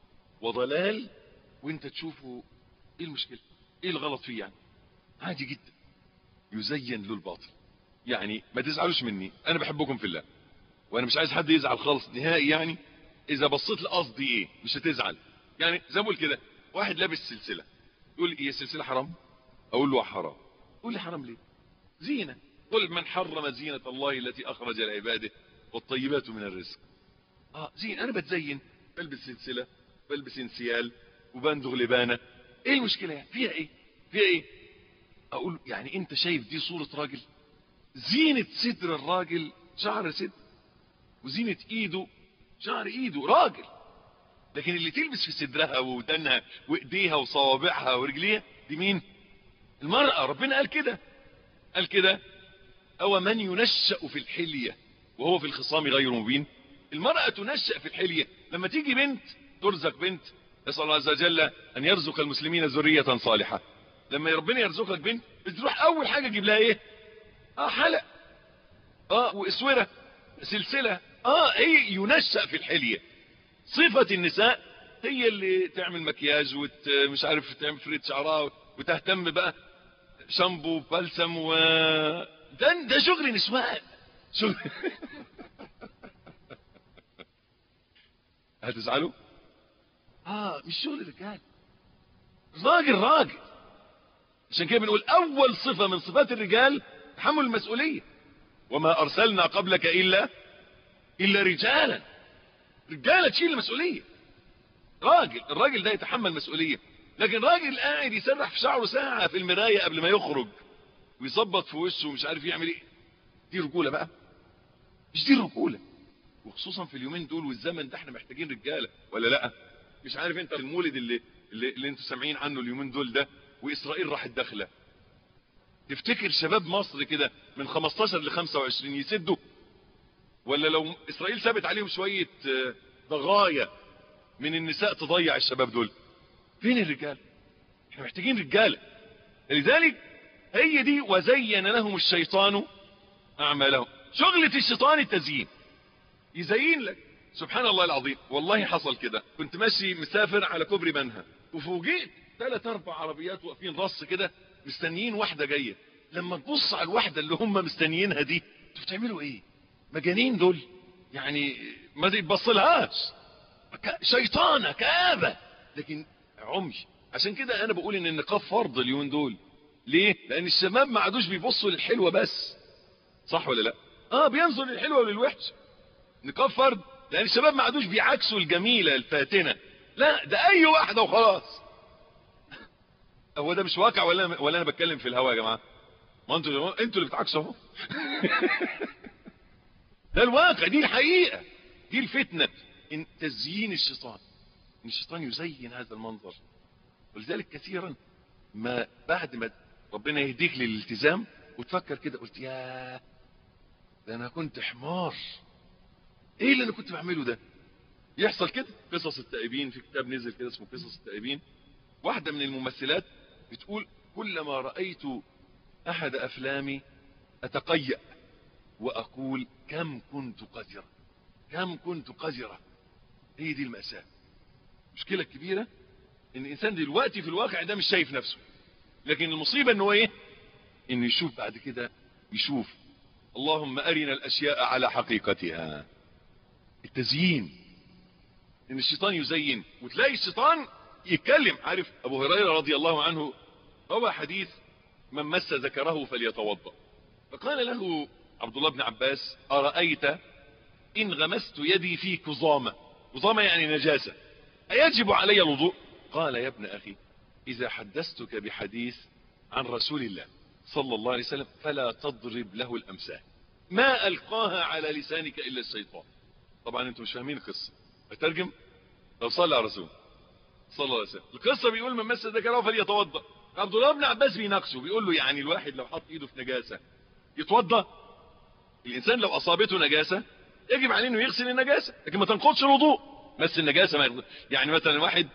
وضلال وانت تشوفه ايه المشكلة ايه الغلط فيه يعني عادي جدا يزين له الباطل يعني ما تزعلوش مني انا بحبكم في الله وانا مش عايز حد يزعل خالص نهائي يعني اذا بصيت لقصدي ايه مش هتزعل يعني زي ما بقول كده واحد لابس سلسلة يقول لي هي السلسلة حرام اقول له حرام يقول لي حرام ليه زينة قل من حرم زينة الله التي اخرج لعباده والطيبات من الرزق اه زين انا بتزين بلبس سلسلة بلبس انسيال وبندغ لبانة ايه المشكلة يعني فيها ايه فيها ايه اقول يعني انت شايف دي صورة راجل زينة صدر الراجل شعر صدر وزينة ايده شعر ايده راجل لكن اللي تلبس في صدرها ودنها وايديها وصوابعها ورجليها دي مين المرأة ربنا قال كده قال كده او من ينشأ في الحلية وهو في الخصام غير مبين المرأة تنشأ في الحلية لما تيجي بنت ترزق بنت نسأل الله عز وجل أن يرزق المسلمين ذرية صالحة لما ربنا يرزقك بنت بتروح أول حاجة تجيب لها إيه آه حلق آه وإسورة سلسلة آه هي ينشأ في الحلية صفة النساء هي اللي تعمل مكياج ومش عارف تعمل فريد شعرها وتهتم بقى شامبو بلسم و ده ده شغل نسوان شغل هتزعلوا اه مش شغل رجال راجل راجل عشان كده بنقول اول صفة من صفات الرجال تحمل المسؤولية وما ارسلنا قبلك الا الا رجالا رجالة تشيل المسؤولية راجل الراجل ده يتحمل مسؤولية لكن راجل قاعد يسرح في شعره ساعة في المراية قبل ما يخرج ويظبط في وشه ومش عارف يعمل ايه دي رجولة بقى مش دي الرجولة وخصوصا في اليومين دول والزمن ده احنا محتاجين رجالة ولا لا مش عارف انت المولد اللي اللي, اللي انتوا سامعين عنه اليومين دول ده واسرائيل راحت داخله تفتكر شباب مصر كده من 15 ل 25 يسدوا ولا لو اسرائيل ثابت عليهم شويه آه، ضغايا من النساء تضيع الشباب دول فين الرجال احنا محتاجين رجاله لذلك هي دي وزين لهم الشيطان اعمالهم شغلة الشيطان التزيين يزين لك سبحان الله العظيم والله حصل كده كنت ماشي مسافر على كوبري منها وفوجئت ثلاث اربع عربيات واقفين رص كده مستنيين واحدة جاية لما تبص على الواحدة اللي هم مستنيينها دي انتوا بتعملوا ايه مجانين دول يعني ما تبصلهاش ك- شيطانة كآبة لكن عمي عشان كده انا بقول ان النقاب فرض اليومين دول ليه لان الشباب ما عادوش بيبصوا للحلوة بس صح ولا لا اه بينظر للحلوة وللوحش نقاب فرض لان الشباب ما عادوش بيعكسوا الجميلة الفاتنة لا ده اي واحدة وخلاص هو ده مش واقع ولا ولا انا بتكلم في الهوا يا جماعه ما انتوا انتوا اللي بتعكسوا اهو ده الواقع دي الحقيقه دي الفتنه ان تزيين الشيطان ان الشيطان يزين هذا المنظر ولذلك كثيرا ما بعد ما ربنا يهديك للالتزام وتفكر كده قلت يا ده انا كنت حمار ايه اللي انا كنت بعمله ده يحصل كده قصص التائبين في كتاب نزل كده اسمه قصص التائبين واحدة من الممثلات بتقول كلما رأيت أحد أفلامي أتقيأ وأقول كم كنت قذرة كم كنت قذرة هي دي المأساة مشكلة كبيرة إن الإنسان دلوقتي في الواقع ده مش شايف نفسه لكن المصيبة إنه إيه إنه يشوف بعد كده يشوف اللهم أرنا الأشياء على حقيقتها التزيين ان الشيطان يزين وتلاقي الشيطان يتكلم عارف ابو هريره رضي الله عنه روى حديث من مس ذكره فليتوضا فقال له عبد الله بن عباس ارايت ان غمست يدي في كظامه كظامه يعني نجاسه ايجب علي الوضوء قال يا ابن اخي اذا حدثتك بحديث عن رسول الله صلى الله عليه وسلم فلا تضرب له الامثال ما القاها على لسانك الا الشيطان طبعا انتم مش فاهمين القصه اترجم لو صلى على رسول صلى الله عليه وسلم القصه بيقول من مس ذكره فليتوضا عبد الله بن عباس بيناقشه بيقول له يعني الواحد لو حط ايده في نجاسه يتوضا الانسان لو اصابته نجاسه يجب عليه انه يغسل النجاسه لكن ما تنقضش الوضوء مس النجاسه ما يغسل. يعني مثلا واحد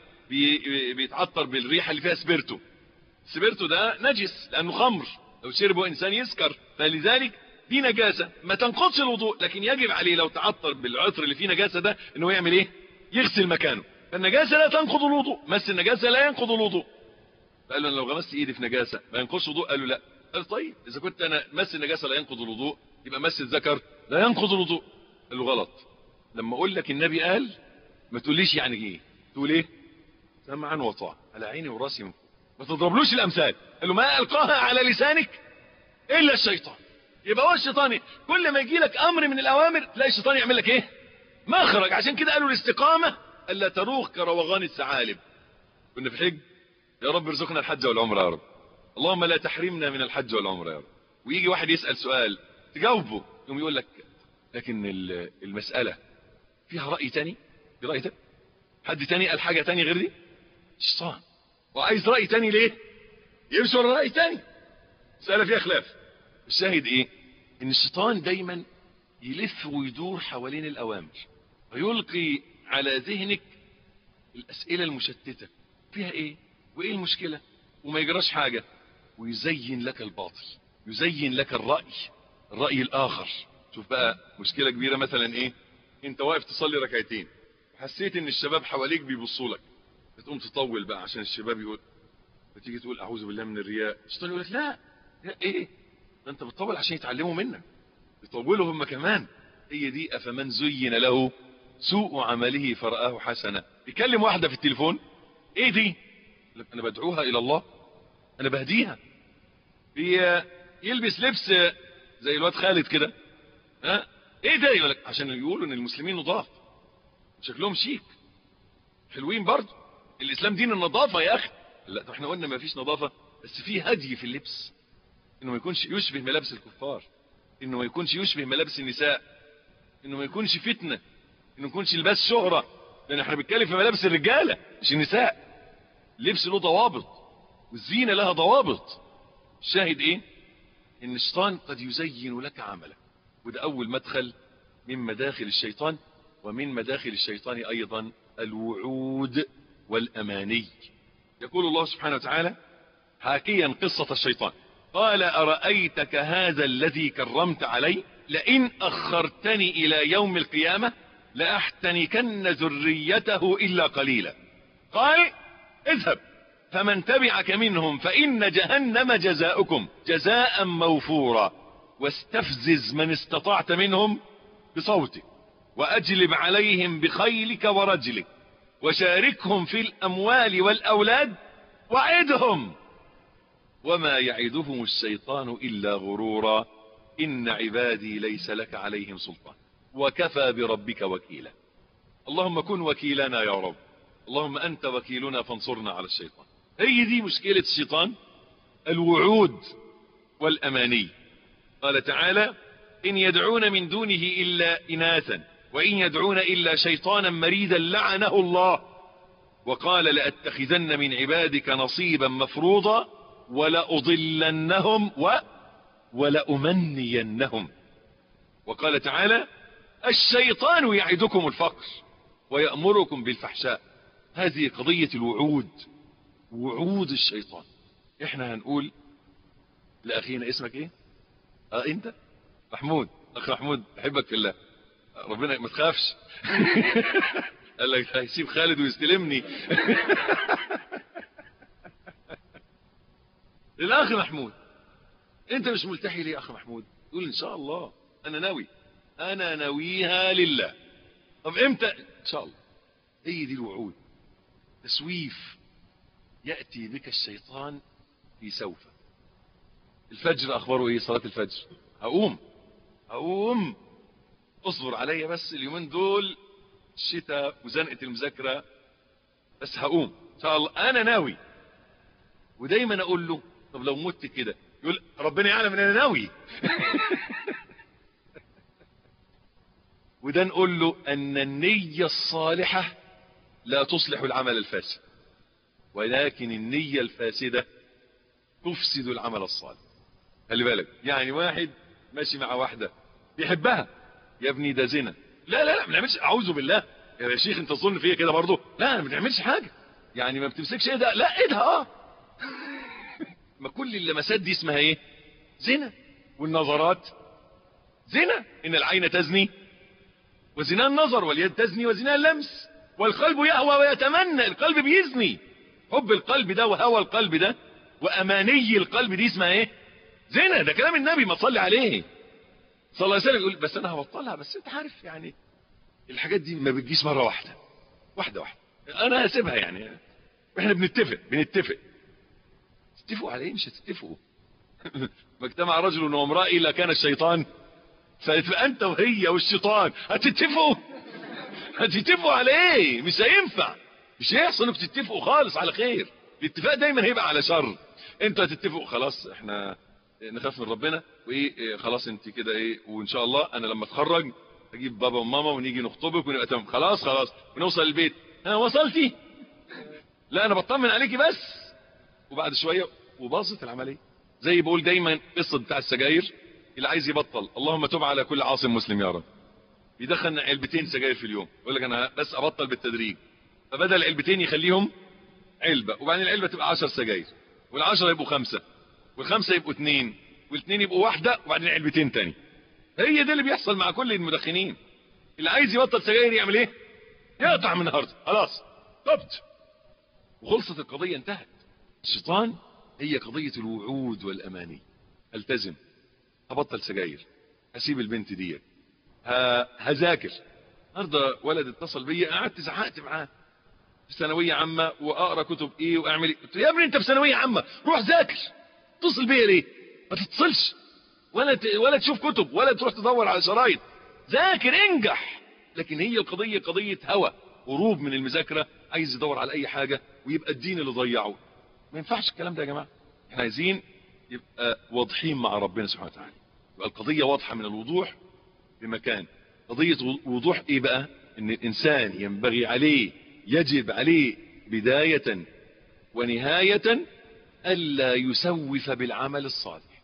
بي بيتعطر بالريحه اللي فيها سبيرتو السبيرتو ده نجس لانه خمر لو شربه انسان يسكر فلذلك دي نجاسه ما تنقضش الوضوء لكن يجب عليه لو تعطر بالعطر اللي فيه نجاسه ده انه يعمل ايه يغسل مكانه فالنجاسه لا تنقض الوضوء مس النجاسه لا ينقض الوضوء قال له أنا لو غمست ايدي في نجاسه ما ينقضش وضوء قال له لا قال طيب اذا كنت انا مس النجاسه لا ينقض الوضوء يبقى مس الذكر لا ينقض الوضوء قال له غلط لما اقول لك النبي قال ما تقوليش يعني ايه تقول ايه سمعا وطاعه على عيني وراسي من فوق. ما تضربلوش الامثال قال له ما القاها على لسانك الا الشيطان يبقى هو الشيطان كل ما يجي لك امر من الاوامر تلاقي الشيطان يعمل لك ايه مخرج عشان كده قالوا الاستقامه الا تروخ كروغان الثعالب كنا في حج يا رب ارزقنا الحج والعمره يا رب اللهم لا تحرمنا من الحج والعمره يا رب ويجي واحد يسال سؤال تجاوبه يقوم يقول لك لكن ال- المساله فيها راي تاني في راي تاني حد تاني قال حاجه تاني غير دي الشيطان وعايز راي تاني ليه يمشي ورا راي تاني مساله فيها خلاف الشاهد ايه ان الشيطان دايما يلف ويدور حوالين الاوامر ويلقي على ذهنك الاسئله المشتته فيها ايه وايه المشكله وما يجراش حاجه ويزين لك الباطل يزين لك الراي الراي الاخر شوف بقى مشكله كبيره مثلا ايه انت واقف تصلي ركعتين حسيت ان الشباب حواليك بيبصوا لك بتقوم تطول بقى عشان الشباب يقول فتيجي تقول اعوذ بالله من الرياء الشيطان يقول لك لا لا ايه ده انت بتطول عشان يتعلموا منك يطولوا هم كمان هي دي افمن زين له سوء عمله فرآه حسنا يكلم واحدة في التليفون ايه دي يقول لك انا بدعوها الى الله انا بهديها هي يلبس لبس زي الواد خالد كده ها ايه ده يقول لك عشان يقولوا ان المسلمين نضاف شكلهم شيك حلوين برضه الاسلام دين النظافه يا اخي لا طب احنا قلنا ما فيش نظافه بس في هدي في اللبس انه ما يكونش يشبه ملابس الكفار انه ما يكونش يشبه ملابس النساء انه ما يكونش فتنه انه ما يكونش لباس شهره لان احنا بنتكلم في ملابس الرجاله مش النساء لبس له ضوابط والزينة لها ضوابط الشاهد ايه ان الشيطان قد يزين لك عملك وده اول مدخل من مداخل الشيطان ومن مداخل الشيطان ايضا الوعود والاماني يقول الله سبحانه وتعالى حاكيا قصة الشيطان قال أرأيتك هذا الذي كرمت علي لئن أخرتني إلى يوم القيامة لأحتنكن ذريته إلا قليلا قال اذهب فمن تبعك منهم فإن جهنم جزاؤكم جزاء موفورا واستفزز من استطعت منهم بصوتك وأجلب عليهم بخيلك ورجلك وشاركهم في الأموال والأولاد وعدهم وما يعدهم الشيطان إلا غرورا إن عبادي ليس لك عليهم سلطان وكفى بربك وكيلا اللهم كن وكيلنا يا رب اللهم أنت وكيلنا فانصرنا على الشيطان هي دي مشكلة الشيطان الوعود والأماني قال تعالى إن يدعون من دونه إلا إناثا وإن يدعون إلا شيطانا مريدا لعنه الله وقال لأتخذن من عبادك نصيبا مفروضا ولأضلنهم و ولأمنينهم وقال تعالى الشيطان يعدكم الفقر ويأمركم بالفحشاء هذه قضية الوعود وعود الشيطان احنا هنقول لأخينا اسمك ايه اه انت محمود اخ محمود احبك في الله ربنا ما تخافش قال لك هيسيب خالد ويستلمني الاخ محمود انت مش ملتحي ليه يا اخ محمود يقول ان شاء الله انا ناوي انا ناويها لله طب امتى ان شاء الله هي دي الوعود تسويف يأتي بك الشيطان في سوف الفجر اخباره ايه صلاة الفجر هقوم هقوم اصبر عليا بس اليومين دول الشتاء وزنقة المذاكرة بس هقوم ان شاء الله انا ناوي ودايما اقول له طب لو مت كده يقول ربنا يعلم ان انا ناوي وده نقول له ان النية الصالحة لا تصلح العمل الفاسد ولكن النية الفاسدة تفسد العمل الصالح خلي بالك يعني واحد ماشي مع واحدة بيحبها يا ابني ده زنا لا لا لا ما بنعملش اعوذ بالله يا شيخ انت تظن فيا كده برضه لا ما بنعملش حاجة يعني ما بتمسكش ايدها لا ايدها اه ما كل اللمسات دي اسمها ايه زنا والنظرات زنا ان العين تزني وزنا النظر واليد تزني وزنا اللمس والقلب يهوى ويتمنى القلب بيزني حب القلب ده وهوى القلب ده واماني القلب دي اسمها ايه زنا ده كلام النبي ما تصلي عليه صلى الله عليه وسلم يقول بس انا هبطلها بس انت عارف يعني الحاجات دي ما بتجيش مره واحده واحده واحده انا هسيبها يعني احنا بنتفق بنتفق تتفقوا على ايه مش هتتفقوا ما اجتمع رجل وامراه الا كان الشيطان فيبقى انت وهي والشيطان هتتفقوا هتتفقوا على ايه مش هينفع مش هيحصل انكم تتفقوا خالص على خير الاتفاق دايما هيبقى على شر انتوا هتتفقوا خلاص احنا نخاف من ربنا وايه إيه خلاص انت كده ايه وان شاء الله انا لما اتخرج اجيب بابا وماما ونيجي نخطبك ونبقى تمام خلاص خلاص ونوصل البيت ها وصلتي لا انا بطمن عليكي بس وبعد شويه وباظت العمليه زي بقول دايما قصه بتاع السجاير اللي عايز يبطل اللهم تب على كل عاصم مسلم يا رب يدخل علبتين سجاير في اليوم يقول لك انا بس ابطل بالتدريج فبدل علبتين يخليهم علبه وبعدين العلبه تبقى 10 سجاير والعشرة يبقوا خمسة والخمسة يبقوا اتنين والاثنين يبقوا واحدة وبعدين علبتين تاني هي ده اللي بيحصل مع كل المدخنين اللي عايز يبطل سجاير يعمل ايه يقطع من النهارده خلاص طبت وخلصت القضية انتهت الشيطان هي قضية الوعود والاماني التزم هبطل سجاير هسيب البنت دي هذاكر النهارده ولد اتصل بيا قعدت زعقت معاه في ثانويه عامه واقرا كتب ايه واعمل ايه قلت له يا ابني انت في ثانويه عامه روح ذاكر اتصل بيا ليه ما تتصلش ولا ت... ولا تشوف كتب ولا تروح تدور على شرايط ذاكر انجح لكن هي القضيه قضيه هوى هروب من المذاكره عايز يدور على اي حاجه ويبقى الدين اللي ضيعه ما ينفعش الكلام ده يا جماعه احنا عايزين يبقى واضحين مع ربنا سبحانه وتعالى يبقى القضيه واضحه من الوضوح بمكان قضيه وضوح ايه بقى ان الانسان ينبغي عليه يجب عليه بدايه ونهايه الا يسوف بالعمل الصالح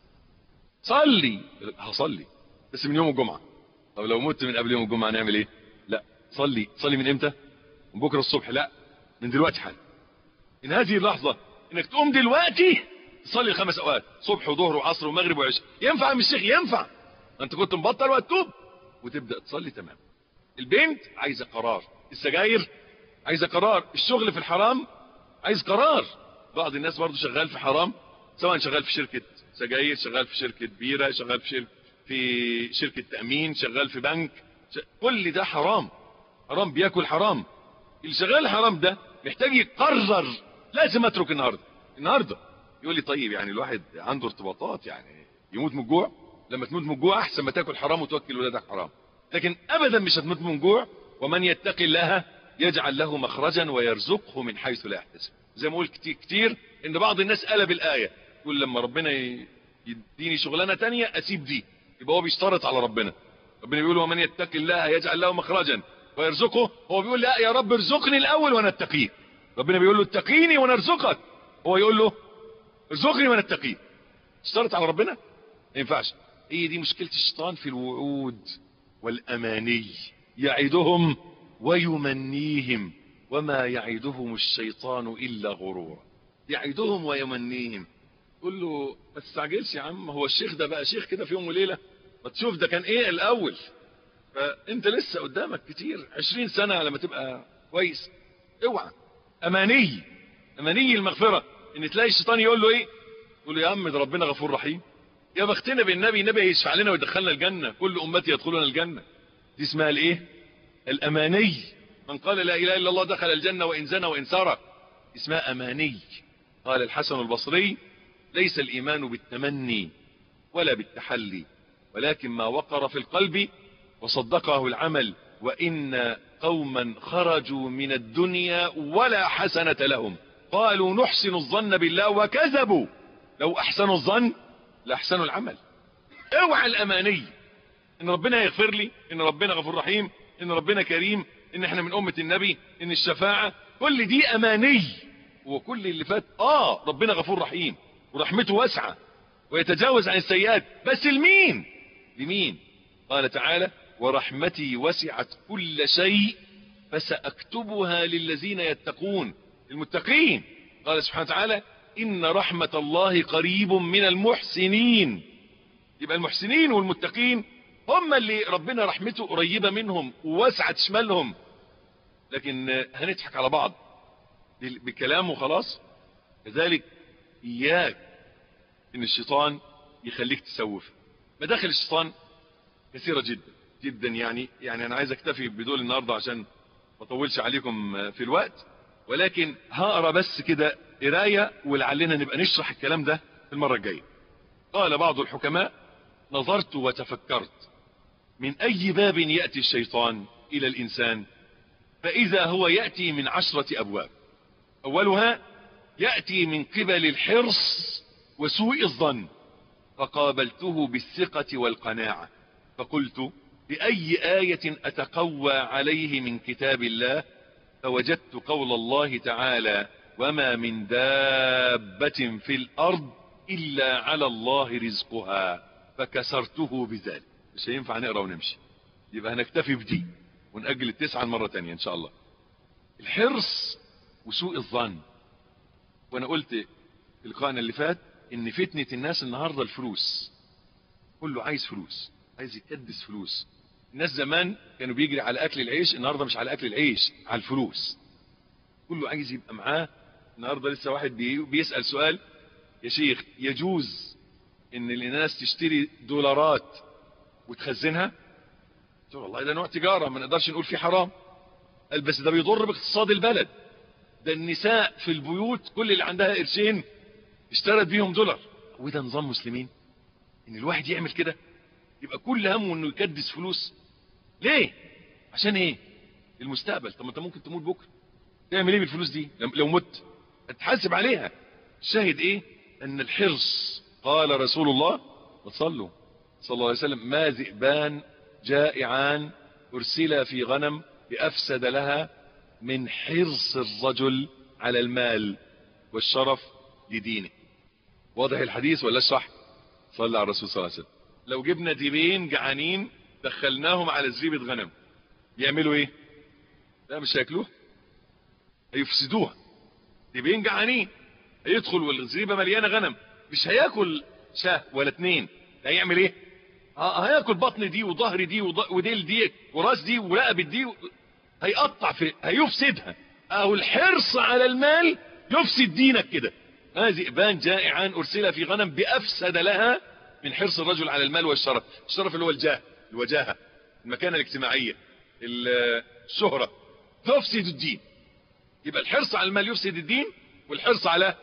صلي هصلي بس من يوم الجمعه طب لو مت من قبل يوم الجمعه نعمل ايه لا صلي صلي من امتى من بكره الصبح لا من دلوقتي حالا ان هذه اللحظه انك تقوم دلوقتي تصلي الخمس اوقات صبح وظهر وعصر ومغرب وعشاء ينفع يا عم الشيخ ينفع انت كنت مبطل وهتتوب وتبدا تصلي تمام البنت عايزه قرار السجاير عايزه قرار الشغل في الحرام عايز قرار بعض الناس برضو شغال في حرام سواء شغال في شركه سجاير شغال في شركه بيره شغال في شركه في شركه تامين شغال في بنك ش... كل ده حرام حرام بياكل حرام اللي شغال حرام ده محتاج يقرر لازم اترك النهارده النهارده يقول لي طيب يعني الواحد عنده ارتباطات يعني يموت من الجوع لما تموت من الجوع احسن ما تاكل حرام وتوكل ولادك حرام لكن ابدا مش هتموت من الجوع ومن يتقي الله يجعل له مخرجا ويرزقه من حيث لا يحتسب زي ما قلت كتير, كتير ان بعض الناس قلب الايه يقول لما ربنا يديني شغلانه تانية اسيب دي يبقى هو بيشترط على ربنا ربنا بيقول ومن يتقي الله يجعل له مخرجا ويرزقه هو بيقول لا يا رب ارزقني الاول وانا اتقيه ربنا بيقول له اتقيني وانا ارزقك هو يقول له ارزقني وانا اتقيه اشترط على ربنا ما ينفعش هي دي مشكله الشيطان في الوعود والاماني يعدهم ويمنيهم وما يعدهم الشيطان الا غرورا يعدهم ويمنيهم قل له ما تستعجلش يا عم هو الشيخ ده بقى شيخ كده في يوم وليله ما تشوف ده كان ايه الاول فانت لسه قدامك كتير عشرين سنه على ما تبقى كويس اوعى اماني اماني المغفره ان تلاقي الشيطان يقول له ايه يقول له يا عم ده ربنا غفور رحيم يا بختنا بالنبي النبي هيشفع لنا ويدخلنا الجنه كل امتي يدخلون الجنه دي اسمها الايه الاماني من قال لا اله الا الله دخل الجنه وان زنى وان سرق اسمها اماني قال الحسن البصري ليس الايمان بالتمني ولا بالتحلي ولكن ما وقر في القلب وصدقه العمل وان قوما خرجوا من الدنيا ولا حسنه لهم قالوا نحسن الظن بالله وكذبوا لو احسنوا الظن لاحسنوا العمل اوعى الاماني ان ربنا يغفر لي ان ربنا غفور رحيم ان ربنا كريم ان احنا من امة النبي ان الشفاعة كل دي اماني وكل اللي فات اه ربنا غفور رحيم ورحمته واسعة ويتجاوز عن السيئات بس لمين لمين قال تعالى ورحمتي وسعت كل شيء فسأكتبها للذين يتقون المتقين قال سبحانه وتعالى إن رحمة الله قريب من المحسنين يبقى المحسنين والمتقين هم اللي ربنا رحمته قريبة منهم ووسعت شمالهم لكن هنضحك على بعض بكلام وخلاص كذلك إياك إن الشيطان يخليك تسوف مداخل الشيطان كثيرة جدا جدا يعني يعني أنا عايز أكتفي بدول النهاردة عشان ما اطولش عليكم في الوقت ولكن هقرا بس كده قرايه ولعلنا نبقى نشرح الكلام ده في المره الجايه قال بعض الحكماء نظرت وتفكرت من اي باب ياتي الشيطان الى الانسان فاذا هو ياتي من عشره ابواب اولها ياتي من قبل الحرص وسوء الظن فقابلته بالثقه والقناعه فقلت باي ايه اتقوى عليه من كتاب الله فوجدت قول الله تعالى وما من دابة في الأرض إلا على الله رزقها فكسرته بذلك مش هينفع نقرأ ونمشي يبقى هنكتفي بدي ونأجل التسعة مرة تانية إن شاء الله الحرص وسوء الظن وأنا قلت في القائنا اللي فات إن فتنة الناس النهاردة الفلوس كله عايز فلوس عايز يكدس فلوس الناس زمان كانوا بيجري على اكل العيش النهارده مش على اكل العيش على الفلوس كله عايز يبقى معاه النهارده لسه واحد بي بيسال سؤال يا شيخ يجوز ان الناس تشتري دولارات وتخزنها قلت له والله ده نوع تجاره ما نقدرش نقول فيه حرام قال بس ده بيضر باقتصاد البلد ده النساء في البيوت كل اللي عندها قرشين اشترت بيهم دولار وده نظام مسلمين ان الواحد يعمل كده يبقى كل همه انه يكدس فلوس ليه عشان ايه المستقبل طب ما انت ممكن تموت بكره تعمل ايه بالفلوس دي لو مت هتحاسب عليها الشاهد ايه ان الحرص قال رسول الله وصلوا صلى الله عليه وسلم ما ذئبان جائعان ارسلا في غنم بافسد لها من حرص الرجل على المال والشرف لدينه واضح الحديث ولا اشرح صلى على الرسول صلى الله عليه وسلم لو جبنا ديبين جعانين دخلناهم على زريبة غنم يعملوا ايه لا مش هياكلوها هيفسدوها ديبين جعانين هيدخل والزريبة مليانة غنم مش هياكل شاه ولا اتنين هيعمل ايه اه هياكل بطن دي وظهر دي وض- وديل دي وراس دي ورقبة دي و... هيقطع في هيفسدها او الحرص على المال يفسد دينك كده هذه ابان جائعان ارسل في غنم بافسد لها من حرص الرجل على المال والشرف الشرف اللي هو الجاه الوجاهه المكانه الاجتماعيه ال- الشهره تفسد الدين يبقى الحرص على المال يفسد الدين والحرص على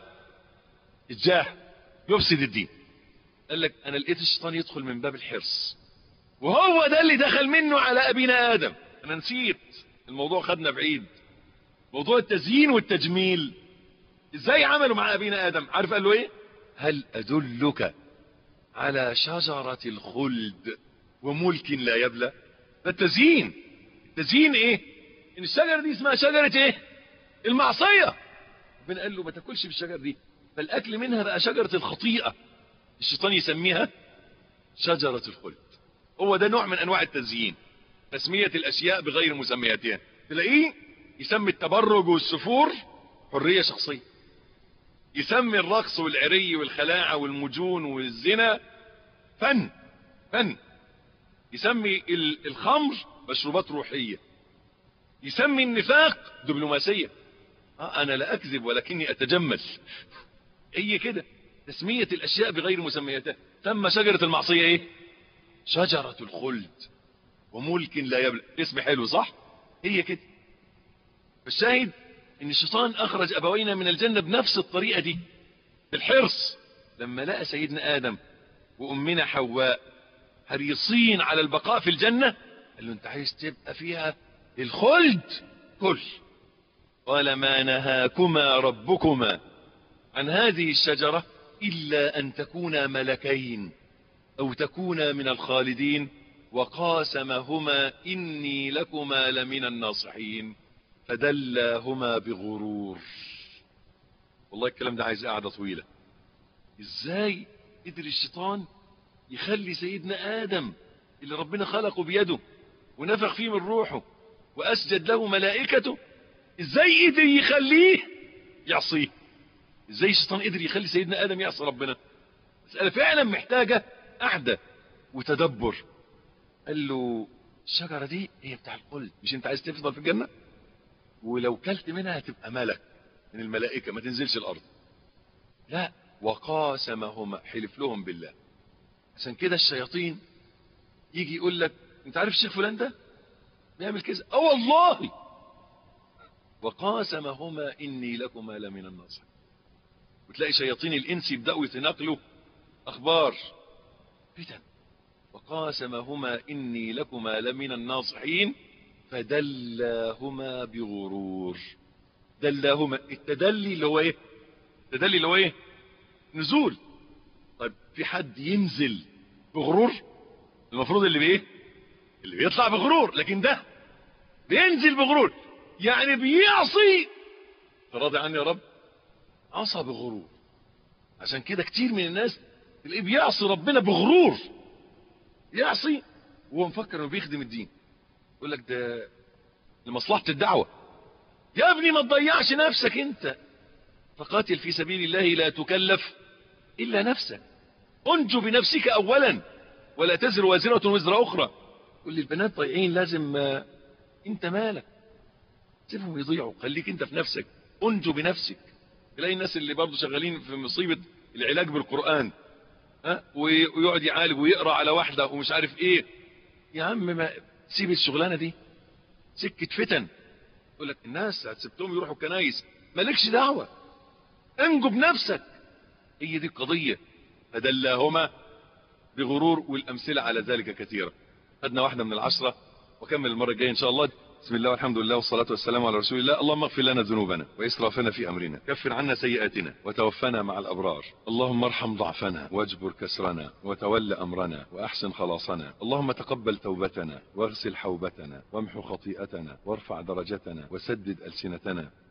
الجاه يفسد الدين قال لك انا لقيت الشيطان يدخل من باب الحرص وهو ده اللي دخل منه على ابينا ادم انا نسيت الموضوع خدنا بعيد موضوع التزيين والتجميل ازاي عملوا مع ابينا ادم عارف قال له ايه هل ادلك على شجرة الخلد وملك لا يبلى ده التزيين التزيين ايه ان الشجرة دي اسمها شجرة ايه المعصية ربنا قال له ما تاكلش بالشجرة دي فالاكل منها بقى شجرة الخطيئة الشيطان يسميها شجرة الخلد هو ده نوع من انواع التزيين تسمية الاشياء بغير مسمياتها تلاقيه يسمي التبرج والسفور حرية شخصية يسمي الرقص والعري والخلاعة والمجون والزنا فن فن يسمي ال- الخمر مشروبات روحية يسمي النفاق دبلوماسية آه انا لا اكذب ولكني اتجمل هي كده تسمية الاشياء بغير مسمياتها تم شجرة المعصية ايه شجرة الخلد وملك لا يبلى اسم حلو صح هي كده فالشاهد ان الشيطان اخرج ابوينا من الجنة بنفس الطريقة دي بالحرص لما لقى سيدنا ادم وامنا حواء حريصين على البقاء في الجنة قال له انت عايز تبقى فيها الخلد كل قال ما نهاكما ربكما عن هذه الشجرة الا ان تكونا ملكين او تكونا من الخالدين وقاسمهما اني لكما لمن الناصحين فدلاهما بغرور والله الكلام ده عايز قعدة طويلة ازاي قدر الشيطان يخلي سيدنا ادم اللي ربنا خلقه بيده ونفخ فيه من روحه واسجد له ملائكته ازاي قدر يخليه يعصيه ازاي الشيطان قدر يخلي سيدنا ادم يعصي ربنا مسألة فعلا محتاجة قعدة وتدبر قال له الشجرة دي هي بتاع الخلد مش انت عايز تفضل في الجنة ولو كلت منها هتبقى ملك من الملائكة ما تنزلش الارض لا وقاسمهما حلف لهم بالله عشان كده الشياطين يجي يقول لك انت عارف الشيخ فلان ده بيعمل كذا اه والله وقاسمهما اني لكما لمن الناصحين وتلاقي شياطين الانس يبداوا يتناقلوا اخبار فتن وقاسمهما اني لكما لمن الناصحين فدلاهما بغرور دلاهما التدلي اللي هو ايه التدلي اللي هو ايه نزول طيب في حد ينزل بغرور المفروض اللي بايه اللي بيطلع بغرور لكن ده بينزل بغرور يعني بيعصي راضي عني يا رب عصى بغرور عشان كده كتير من الناس تلاقيه بيعصي ربنا بغرور يعصي وهو مفكر انه بيخدم الدين يقول لك ده لمصلحة الدعوة يا ابني ما تضيعش نفسك انت فقاتل في سبيل الله لا تكلف الا نفسك انجو بنفسك اولا ولا تزر وازرة وزر اخرى كل البنات ضايعين لازم آه، انت مالك سيبهم يضيعوا خليك انت في نفسك انجو بنفسك تلاقي الناس اللي برضه شغالين في مصيبة العلاج بالقرآن ها وي- ويقعد يعالج ويقرا على واحدة ومش عارف ايه يا عم ما سيب الشغلانة دي سكة فتن يقول لك الناس هتسبتهم يروحوا الكنايس مالكش دعوة انجو بنفسك هي دي القضية فدلاهما بغرور والأمثلة على ذلك كثيرة خدنا واحدة من العشرة وكمل المرة الجاية إن شاء الله بسم الله والحمد لله والصلاة والسلام على رسول الله اللهم اغفر لنا ذنوبنا وإسرافنا في أمرنا كفر عنا سيئاتنا وتوفنا مع الأبرار اللهم ارحم ضعفنا واجبر كسرنا وتول أمرنا وأحسن خلاصنا اللهم تقبل توبتنا واغسل حوبتنا وامحو خطيئتنا وارفع درجتنا وسدد ألسنتنا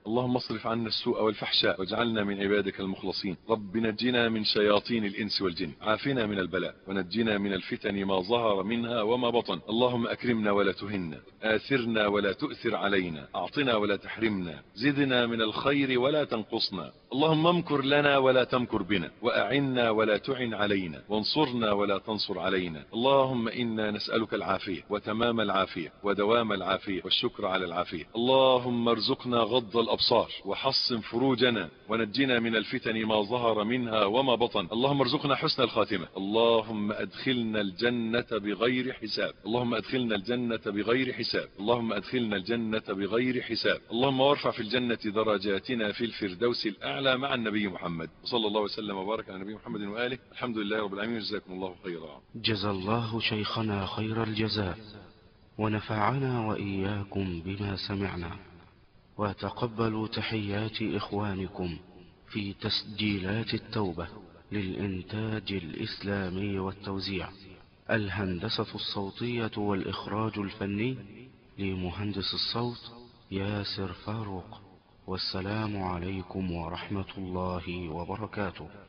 اللهم اصرف عنا السوء والفحشاء واجعلنا من عبادك المخلصين رب نجنا من شياطين الإنس والجن عافنا من البلاء ونجنا من الفتن ما ظهر منها وما بطن اللهم أكرمنا ولا تهنا آثرنا ولا تؤثر علينا أعطنا ولا تحرمنا زدنا من الخير ولا تنقصنا اللهم امكر لنا ولا تمكر بنا وأعنا ولا تعن علينا وانصرنا ولا تنصر علينا اللهم إنا نسألك العافية وتمام العافية ودوام العافية والشكر على العافية اللهم ارزقنا غض الأبصار وحصن فروجنا ونجنا من الفتن ما ظهر منها وما بطن اللهم ارزقنا حسن الخاتمة اللهم أدخلنا الجنة بغير حساب اللهم أدخلنا الجنة بغير حساب اللهم أدخلنا الجنة بغير حساب اللهم وارفع في الجنة درجاتنا في الفردوس الأعلى مع النبي محمد صلى الله وسلم وبارك على النبي محمد وآله الحمد لله رب العالمين جزاكم الله خيرا جزى الله شيخنا خير الجزاء ونفعنا وإياكم بما سمعنا وتقبلوا تحيات إخوانكم في تسجيلات التوبة للإنتاج الإسلامي والتوزيع الهندسة الصوتية والإخراج الفني لمهندس الصوت ياسر فاروق والسلام عليكم ورحمة الله وبركاته